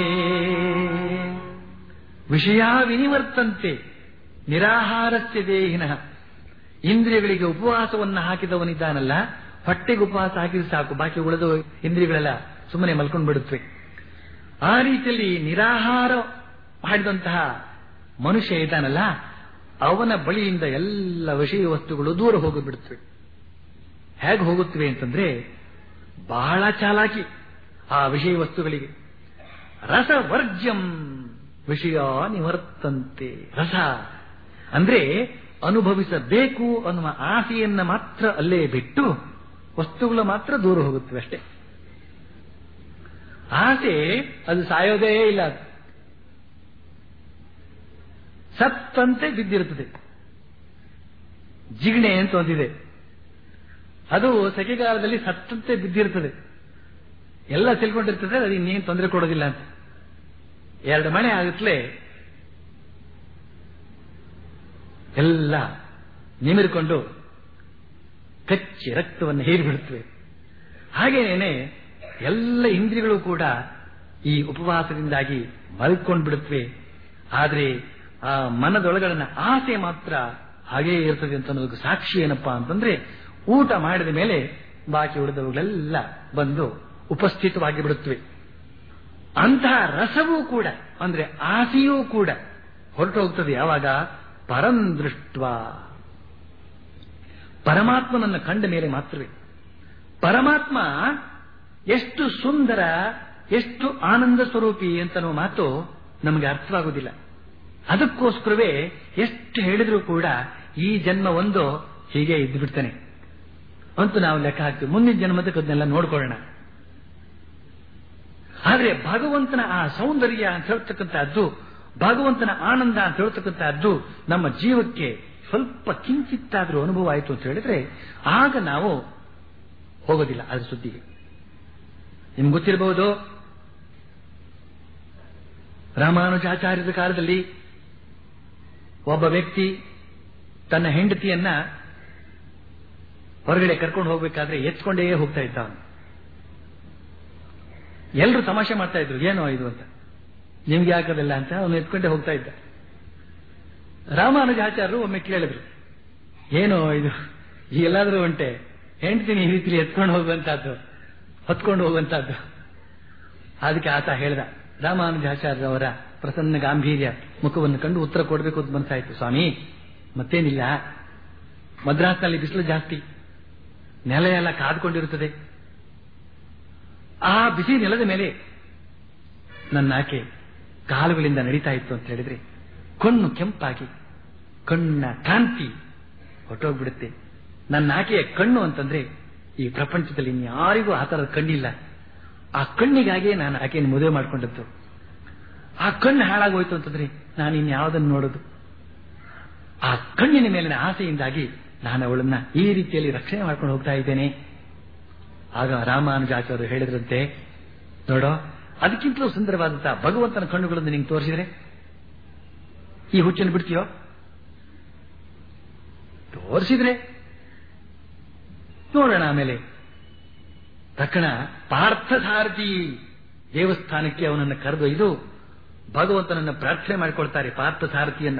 ವಿಷಯ ವಿನಿವರ್ತಂತೆ ನಿರಾಹಾರಸ್ಯ ದೇಹಿನಃ ಇಂದ್ರಿಯಗಳಿಗೆ ಉಪವಾಸವನ್ನು ಹಾಕಿದವನಿದ್ದಾನಲ್ಲ ಹೊಟ್ಟೆಗೆ ಉಪವಾಸ ಹಾಕಿದ್ರೆ ಸಾಕು ಬಾಕಿ ಉಳಿದ ಇಂದ್ರಿಯಗಳೆಲ್ಲ ಸುಮ್ಮನೆ ಮಲ್ಕೊಂಡು ಬಿಡುತ್ತವೆ ಆ ರೀತಿಯಲ್ಲಿ ನಿರಾಹಾರ ಮಾಡಿದಂತಹ ಮನುಷ್ಯ ಇದ್ದಾನಲ್ಲ ಅವನ ಬಳಿಯಿಂದ ಎಲ್ಲ ವಿಷಯ ವಸ್ತುಗಳು ದೂರ ಹೋಗಿಬಿಡುತ್ತವೆ ಹೇಗೆ ಹೋಗುತ್ತವೆ ಅಂತಂದ್ರೆ ಬಹಳ ಚಾಲಾಕಿ ಆ ವಿಷಯ ವಸ್ತುಗಳಿಗೆ ರಸವರ್ಜ್ಯಂ ವಿಷಯ ನಿವರ್ತಂತೆ ರಸ ಅಂದ್ರೆ ಅನುಭವಿಸಬೇಕು ಅನ್ನುವ ಆಸೆಯನ್ನ ಮಾತ್ರ ಅಲ್ಲೇ ಬಿಟ್ಟು ವಸ್ತುಗಳು ಮಾತ್ರ ದೂರ ಹೋಗುತ್ತವೆ ಅಷ್ಟೇ ಆಸೆ ಅದು ಸಾಯೋದೇ ಇಲ್ಲ ಅದು. ಸತ್ತಂತೆ ಬಿದ್ದಿರುತ್ತದೆ ಜಿಗಣೆ ಅಂತ ಒಂದಿದೆ ಅದು ಸೆಕೆಗಾಲದಲ್ಲಿ ಸತ್ತಂತೆ ಬಿದ್ದಿರ್ತದೆ ಎಲ್ಲ ತಿಳ್ಕೊಂಡಿರ್ತದೆ ಅದು ಇನ್ನೇನು ತೊಂದರೆ ಕೊಡೋದಿಲ್ಲ ಅಂತ ಎರಡು ಮನೆ ಆಗುತ್ತಲೇ ಎಲ್ಲ ನಿಮಿರಿಕೊಂಡು ಕಚ್ಚಿ ರಕ್ತವನ್ನು ಹೀರಿಬಿಡುತ್ತವೆ ಹಾಗೇನೆ ಎಲ್ಲ ಇಂದ್ರಿಯಗಳು ಕೂಡ ಈ ಉಪವಾಸದಿಂದಾಗಿ ಮಲ್ಕೊಂಡು ಬಿಡುತ್ತವೆ ಆದರೆ ಆ ಮನದೊಳಗಡನ ಆಸೆ ಮಾತ್ರ ಹಾಗೇ ಇರ್ತದೆ ಅಂತ ಅನ್ನೋದಕ್ಕೆ ಸಾಕ್ಷಿ ಏನಪ್ಪಾ ಅಂತಂದ್ರೆ ಊಟ ಮಾಡಿದ ಮೇಲೆ ಬಾಕಿ ಉಳಿದವುಗಳೆಲ್ಲ ಬಂದು ಉಪಸ್ಥಿತವಾಗಿ ಬಿಡುತ್ತವೆ ಅಂತಹ ರಸವೂ ಕೂಡ ಅಂದ್ರೆ ಆಸೆಯೂ ಕೂಡ ಹೊರಟು ಹೋಗ್ತದೆ ಯಾವಾಗ ಪರಂದೃಷ್ಟ ಪರಮಾತ್ಮನನ್ನು ಕಂಡ ಮೇಲೆ ಮಾತ್ರವೇ ಪರಮಾತ್ಮ ಎಷ್ಟು ಸುಂದರ ಎಷ್ಟು ಆನಂದ ಸ್ವರೂಪಿ ಅಂತನೋ ಮಾತು ನಮಗೆ ಅರ್ಥವಾಗುವುದಿಲ್ಲ ಅದಕ್ಕೋಸ್ಕರವೇ ಎಷ್ಟು ಹೇಳಿದ್ರೂ ಕೂಡ ಈ ಜನ್ಮ ಒಂದು ಹೀಗೆ ಇದ್ದು ಬಿಡ್ತಾನೆ ಅಂತೂ ನಾವು ಲೆಕ್ಕ ಹಾಕ್ತೀವಿ ಮುಂದಿನ ಜನ್ಮದಕ್ಕೆ ಅದನ್ನೆಲ್ಲ ನೋಡ್ಕೊಳ್ಳೋಣ ಆದ್ರೆ ಭಗವಂತನ ಆ ಸೌಂದರ್ಯ ಅಂತ ಹೇಳ್ತಕ್ಕಂಥದ್ದು ಭಗವಂತನ ಆನಂದ ಅಂತ ಹೇಳ್ತಕ್ಕಂಥದ್ದು ನಮ್ಮ ಜೀವಕ್ಕೆ ಸ್ವಲ್ಪ ಕಿಂಚಿತ್ತಾದ್ರೂ ಅನುಭವ ಆಯಿತು ಅಂತ ಹೇಳಿದ್ರೆ ಆಗ ನಾವು ಹೋಗೋದಿಲ್ಲ ಅದ್ರ ಸುದ್ದಿಗೆ ನಿಮ್ಗೆ ಗೊತ್ತಿರಬಹುದು ರಾಮಾನುಜಾಚಾರ್ಯರ ಕಾಲದಲ್ಲಿ ಒಬ್ಬ ವ್ಯಕ್ತಿ ತನ್ನ ಹೆಂಡತಿಯನ್ನ ಹೊರಗಡೆ ಕರ್ಕೊಂಡು ಹೋಗ್ಬೇಕಾದ್ರೆ ಎತ್ಕೊಂಡೇ ಹೋಗ್ತಾ ಇದ್ದ ಅವನು ಎಲ್ಲರೂ ತಮಾಷೆ ಮಾಡ್ತಾ ಇದ್ರು ಏನೋ ಇದು ಅಂತ ನಿಮ್ಗೆ ಯಾಕದಲ್ಲ ಅಂತ ಅವನು ಎತ್ಕೊಂಡೇ ಹೋಗ್ತಾ ಇದ್ದ ರಾಮಾನುಜಾಚಾರ್ಯರು ಒಮ್ಮೆ ಕೇಳಿದ್ರು ಏನೋ ಇದು ಎಲ್ಲಾದ್ರೂ ಉಂಟೆ ಹೆಂಡ್ತೀನಿ ಈ ರೀತಿ ಎತ್ಕೊಂಡು ಹೋಗುವಂತಹದ್ದು ಹೊತ್ಕೊಂಡು ಹೋಗುವಂತಹದ್ದು ಅದಕ್ಕೆ ಆತ ಹೇಳ್ದ ರಾಮಾನುಜಾಚಾರ್ಯವರ ಪ್ರಸನ್ನ ಗಾಂಭೀರ್ಯ ಮುಖವನ್ನು ಕಂಡು ಉತ್ತರ ಕೊಡಬೇಕು ಅಂತ ಮನಸ್ಸಾಯ್ತು ಸ್ವಾಮಿ ಮತ್ತೇನಿಲ್ಲ ಮದ್ರಾಸ್ನಲ್ಲಿ ಬಿಸಿಲು ಜಾಸ್ತಿ ನೆಲ ಎಲ್ಲ ಕಾದ್ಕೊಂಡಿರುತ್ತದೆ ಆ ಬಿಸಿ ನೆಲದ ಮೇಲೆ ನನ್ನ ಆಕೆ ಕಾಲುಗಳಿಂದ ನಡೀತಾ ಇತ್ತು ಅಂತ ಹೇಳಿದ್ರೆ ಕಣ್ಣು ಕೆಂಪಾಗಿ ಕಣ್ಣ ಕಾಂತಿ ಹೊಟ್ಟೋಗ್ಬಿಡುತ್ತೆ ನನ್ನ ಆಕೆಯ ಕಣ್ಣು ಅಂತಂದ್ರೆ ಈ ಪ್ರಪಂಚದಲ್ಲಿ ಯಾರಿಗೂ ಆ ಥರದ ಕಣ್ಣಿಲ್ಲ ಆ ಕಣ್ಣಿಗಾಗಿಯೇ ನಾನು ಆಕೆಯನ್ನು ಮದುವೆ ಮಾಡಿಕೊಂಡದ್ದು ಆ ಕಣ್ಣು ಹಾಳಾಗೋಯ್ತು ಅಂತಂದ್ರೆ ನಾನು ಇನ್ಯಾವುದನ್ನು ನೋಡೋದು ಆ ಕಣ್ಣಿನ ಮೇಲಿನ ಆಸೆಯಿಂದಾಗಿ ನಾನು ಅವಳನ್ನ ಈ ರೀತಿಯಲ್ಲಿ ರಕ್ಷಣೆ ಮಾಡ್ಕೊಂಡು ಹೋಗ್ತಾ ಇದ್ದೇನೆ ಆಗ ರಾಮಾನುಜಾಚಾರ್ಯರು ಹೇಳಿದ್ರಂತೆ ನೋಡೋ ಅದಕ್ಕಿಂತಲೂ ಸುಂದರವಾದಂತಹ ಭಗವಂತನ ಕಣ್ಣುಗಳನ್ನು ನಿಂಗೆ ತೋರಿಸಿದ್ರೆ ಈ ಹುಚ್ಚನ್ನು ಬಿಡ್ತೀಯೋ ತೋರಿಸಿದ್ರೆ ನೋಡೋಣ ಆಮೇಲೆ ತಕ್ಷಣ ಪಾರ್ಥಸಾರಥಿ ದೇವಸ್ಥಾನಕ್ಕೆ ಅವನನ್ನು ಕರೆದೊಯ್ದು ಭಗವಂತನನ್ನು ಪ್ರಾರ್ಥನೆ ಮಾಡಿಕೊಳ್ತಾರೆ ಪಾರ್ಥಸಾರಥಿಯನ್ನ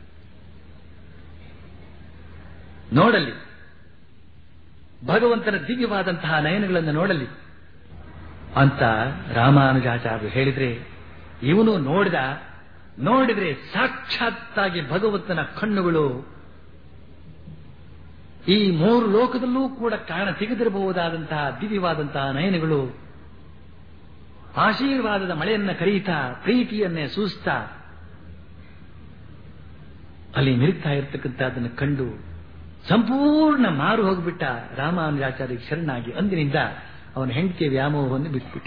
ನೋಡಲಿ ಭಗವಂತನ ದಿವ್ಯವಾದಂತಹ ನಯನಗಳನ್ನು ನೋಡಲಿ ಅಂತ ರಾಮಾನುಜಾಚಾರ್ಯರು ಹೇಳಿದ್ರೆ ಇವನು ನೋಡಿದ ನೋಡಿದ್ರೆ ಸಾಕ್ಷಾತ್ತಾಗಿ ಭಗವಂತನ ಕಣ್ಣುಗಳು ಈ ಮೂರು ಲೋಕದಲ್ಲೂ ಕೂಡ ಕಾಣ ತೆಗೆದಿರಬಹುದಾದಂತಹ ದಿವ್ಯವಾದಂತಹ ನಯನಗಳು ಆಶೀರ್ವಾದದ ಮಳೆಯನ್ನ ಕರೀತಾ ಪ್ರೀತಿಯನ್ನೇ ಸೂಸ್ತಾ ಅಲ್ಲಿ ಮಿರುಗ್ತಾ ಇರತಕ್ಕಂಥದ್ದನ್ನು ಕಂಡು ಸಂಪೂರ್ಣ ಮಾರು ಹೋಗಿಬಿಟ್ಟ ರಾಮಾನುಜಾಚಾರ್ಯ ಶರಣಾಗಿ ಅಂದಿನಿಂದ ಅವನ ಹೆಂಡತಿಯ ವ್ಯಾಮೋಹವನ್ನು ಬಿಟ್ಬಿಟ್ಟ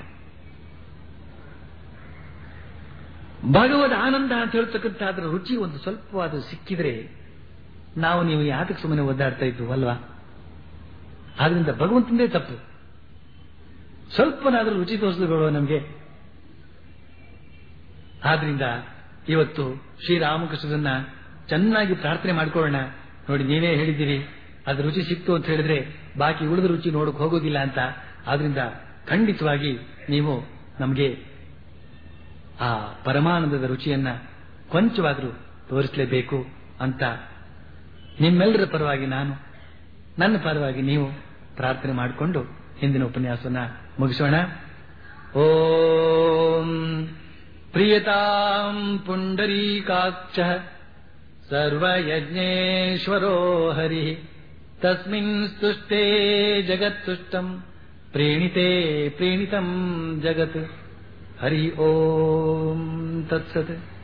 ಭಗವದ್ ಆನಂದ ಅಂತ ಹೇಳ್ತಕ್ಕಂಥ ಅದರ ರುಚಿ ಒಂದು ಸ್ವಲ್ಪವಾದ ಸಿಕ್ಕಿದ್ರೆ ನಾವು ನೀವು ಯಾತಕ್ಕೆ ಸುಮ್ಮನೆ ಒದ್ದಾಡ್ತಾ ಇದ್ವು ಅಲ್ವಾ ಆದ್ರಿಂದ ಭಗವಂತಂದೇ ತಪ್ಪು ಸ್ವಲ್ಪನಾದ್ರೂ ರುಚಿ ತೋರಿಸಿದ್ರು ನಮಗೆ ಆದ್ರಿಂದ ಇವತ್ತು ಶ್ರೀರಾಮಕೃಷ್ಣರನ್ನ ಚೆನ್ನಾಗಿ ಪ್ರಾರ್ಥನೆ ಮಾಡ್ಕೊಳ್ಳೋಣ ನೋಡಿ ನೀವೇ ಹೇಳಿದ್ದೀರಿ ಅದು ರುಚಿ ಸಿಕ್ತು ಅಂತ ಹೇಳಿದ್ರೆ ಬಾಕಿ ಉಳಿದ ರುಚಿ ನೋಡಕ್ ಹೋಗೋದಿಲ್ಲ ಅಂತ ಆದ್ರಿಂದ ಖಂಡಿತವಾಗಿ ನೀವು ನಮಗೆ ಆ ಪರಮಾನಂದದ ರುಚಿಯನ್ನ ಕೊಂಚವಾದ್ರೂ ತೋರಿಸಲೇಬೇಕು ಅಂತ ನಿಮ್ಮೆಲ್ಲರ ಪರವಾಗಿ ನಾನು ನನ್ನ ಪರವಾಗಿ ನೀವು ಪ್ರಾರ್ಥನೆ ಮಾಡಿಕೊಂಡು ಹಿಂದಿನ ಉಪನ್ಯಾಸವನ್ನ ಮುಗಿಸೋಣ ಓಂ ಪ್ರಿಯತಾಂ ಪುಂಡರೀಕಾಕ್ಷ ಸರ್ವಯಜ್ಞೇಶ್ವರೋ ಹರಿ ತಸ್ಮಿನ್ ಸ್ತುಷ್ಟೇ ಜಗತ್ತುಷ್ಟಂ ಪ್ರೇಣಿತೆ ಪ್ರೇಣಿತಂ ಜಗತ್ ಹರಿ ಓಂ ತತ್ಸತ್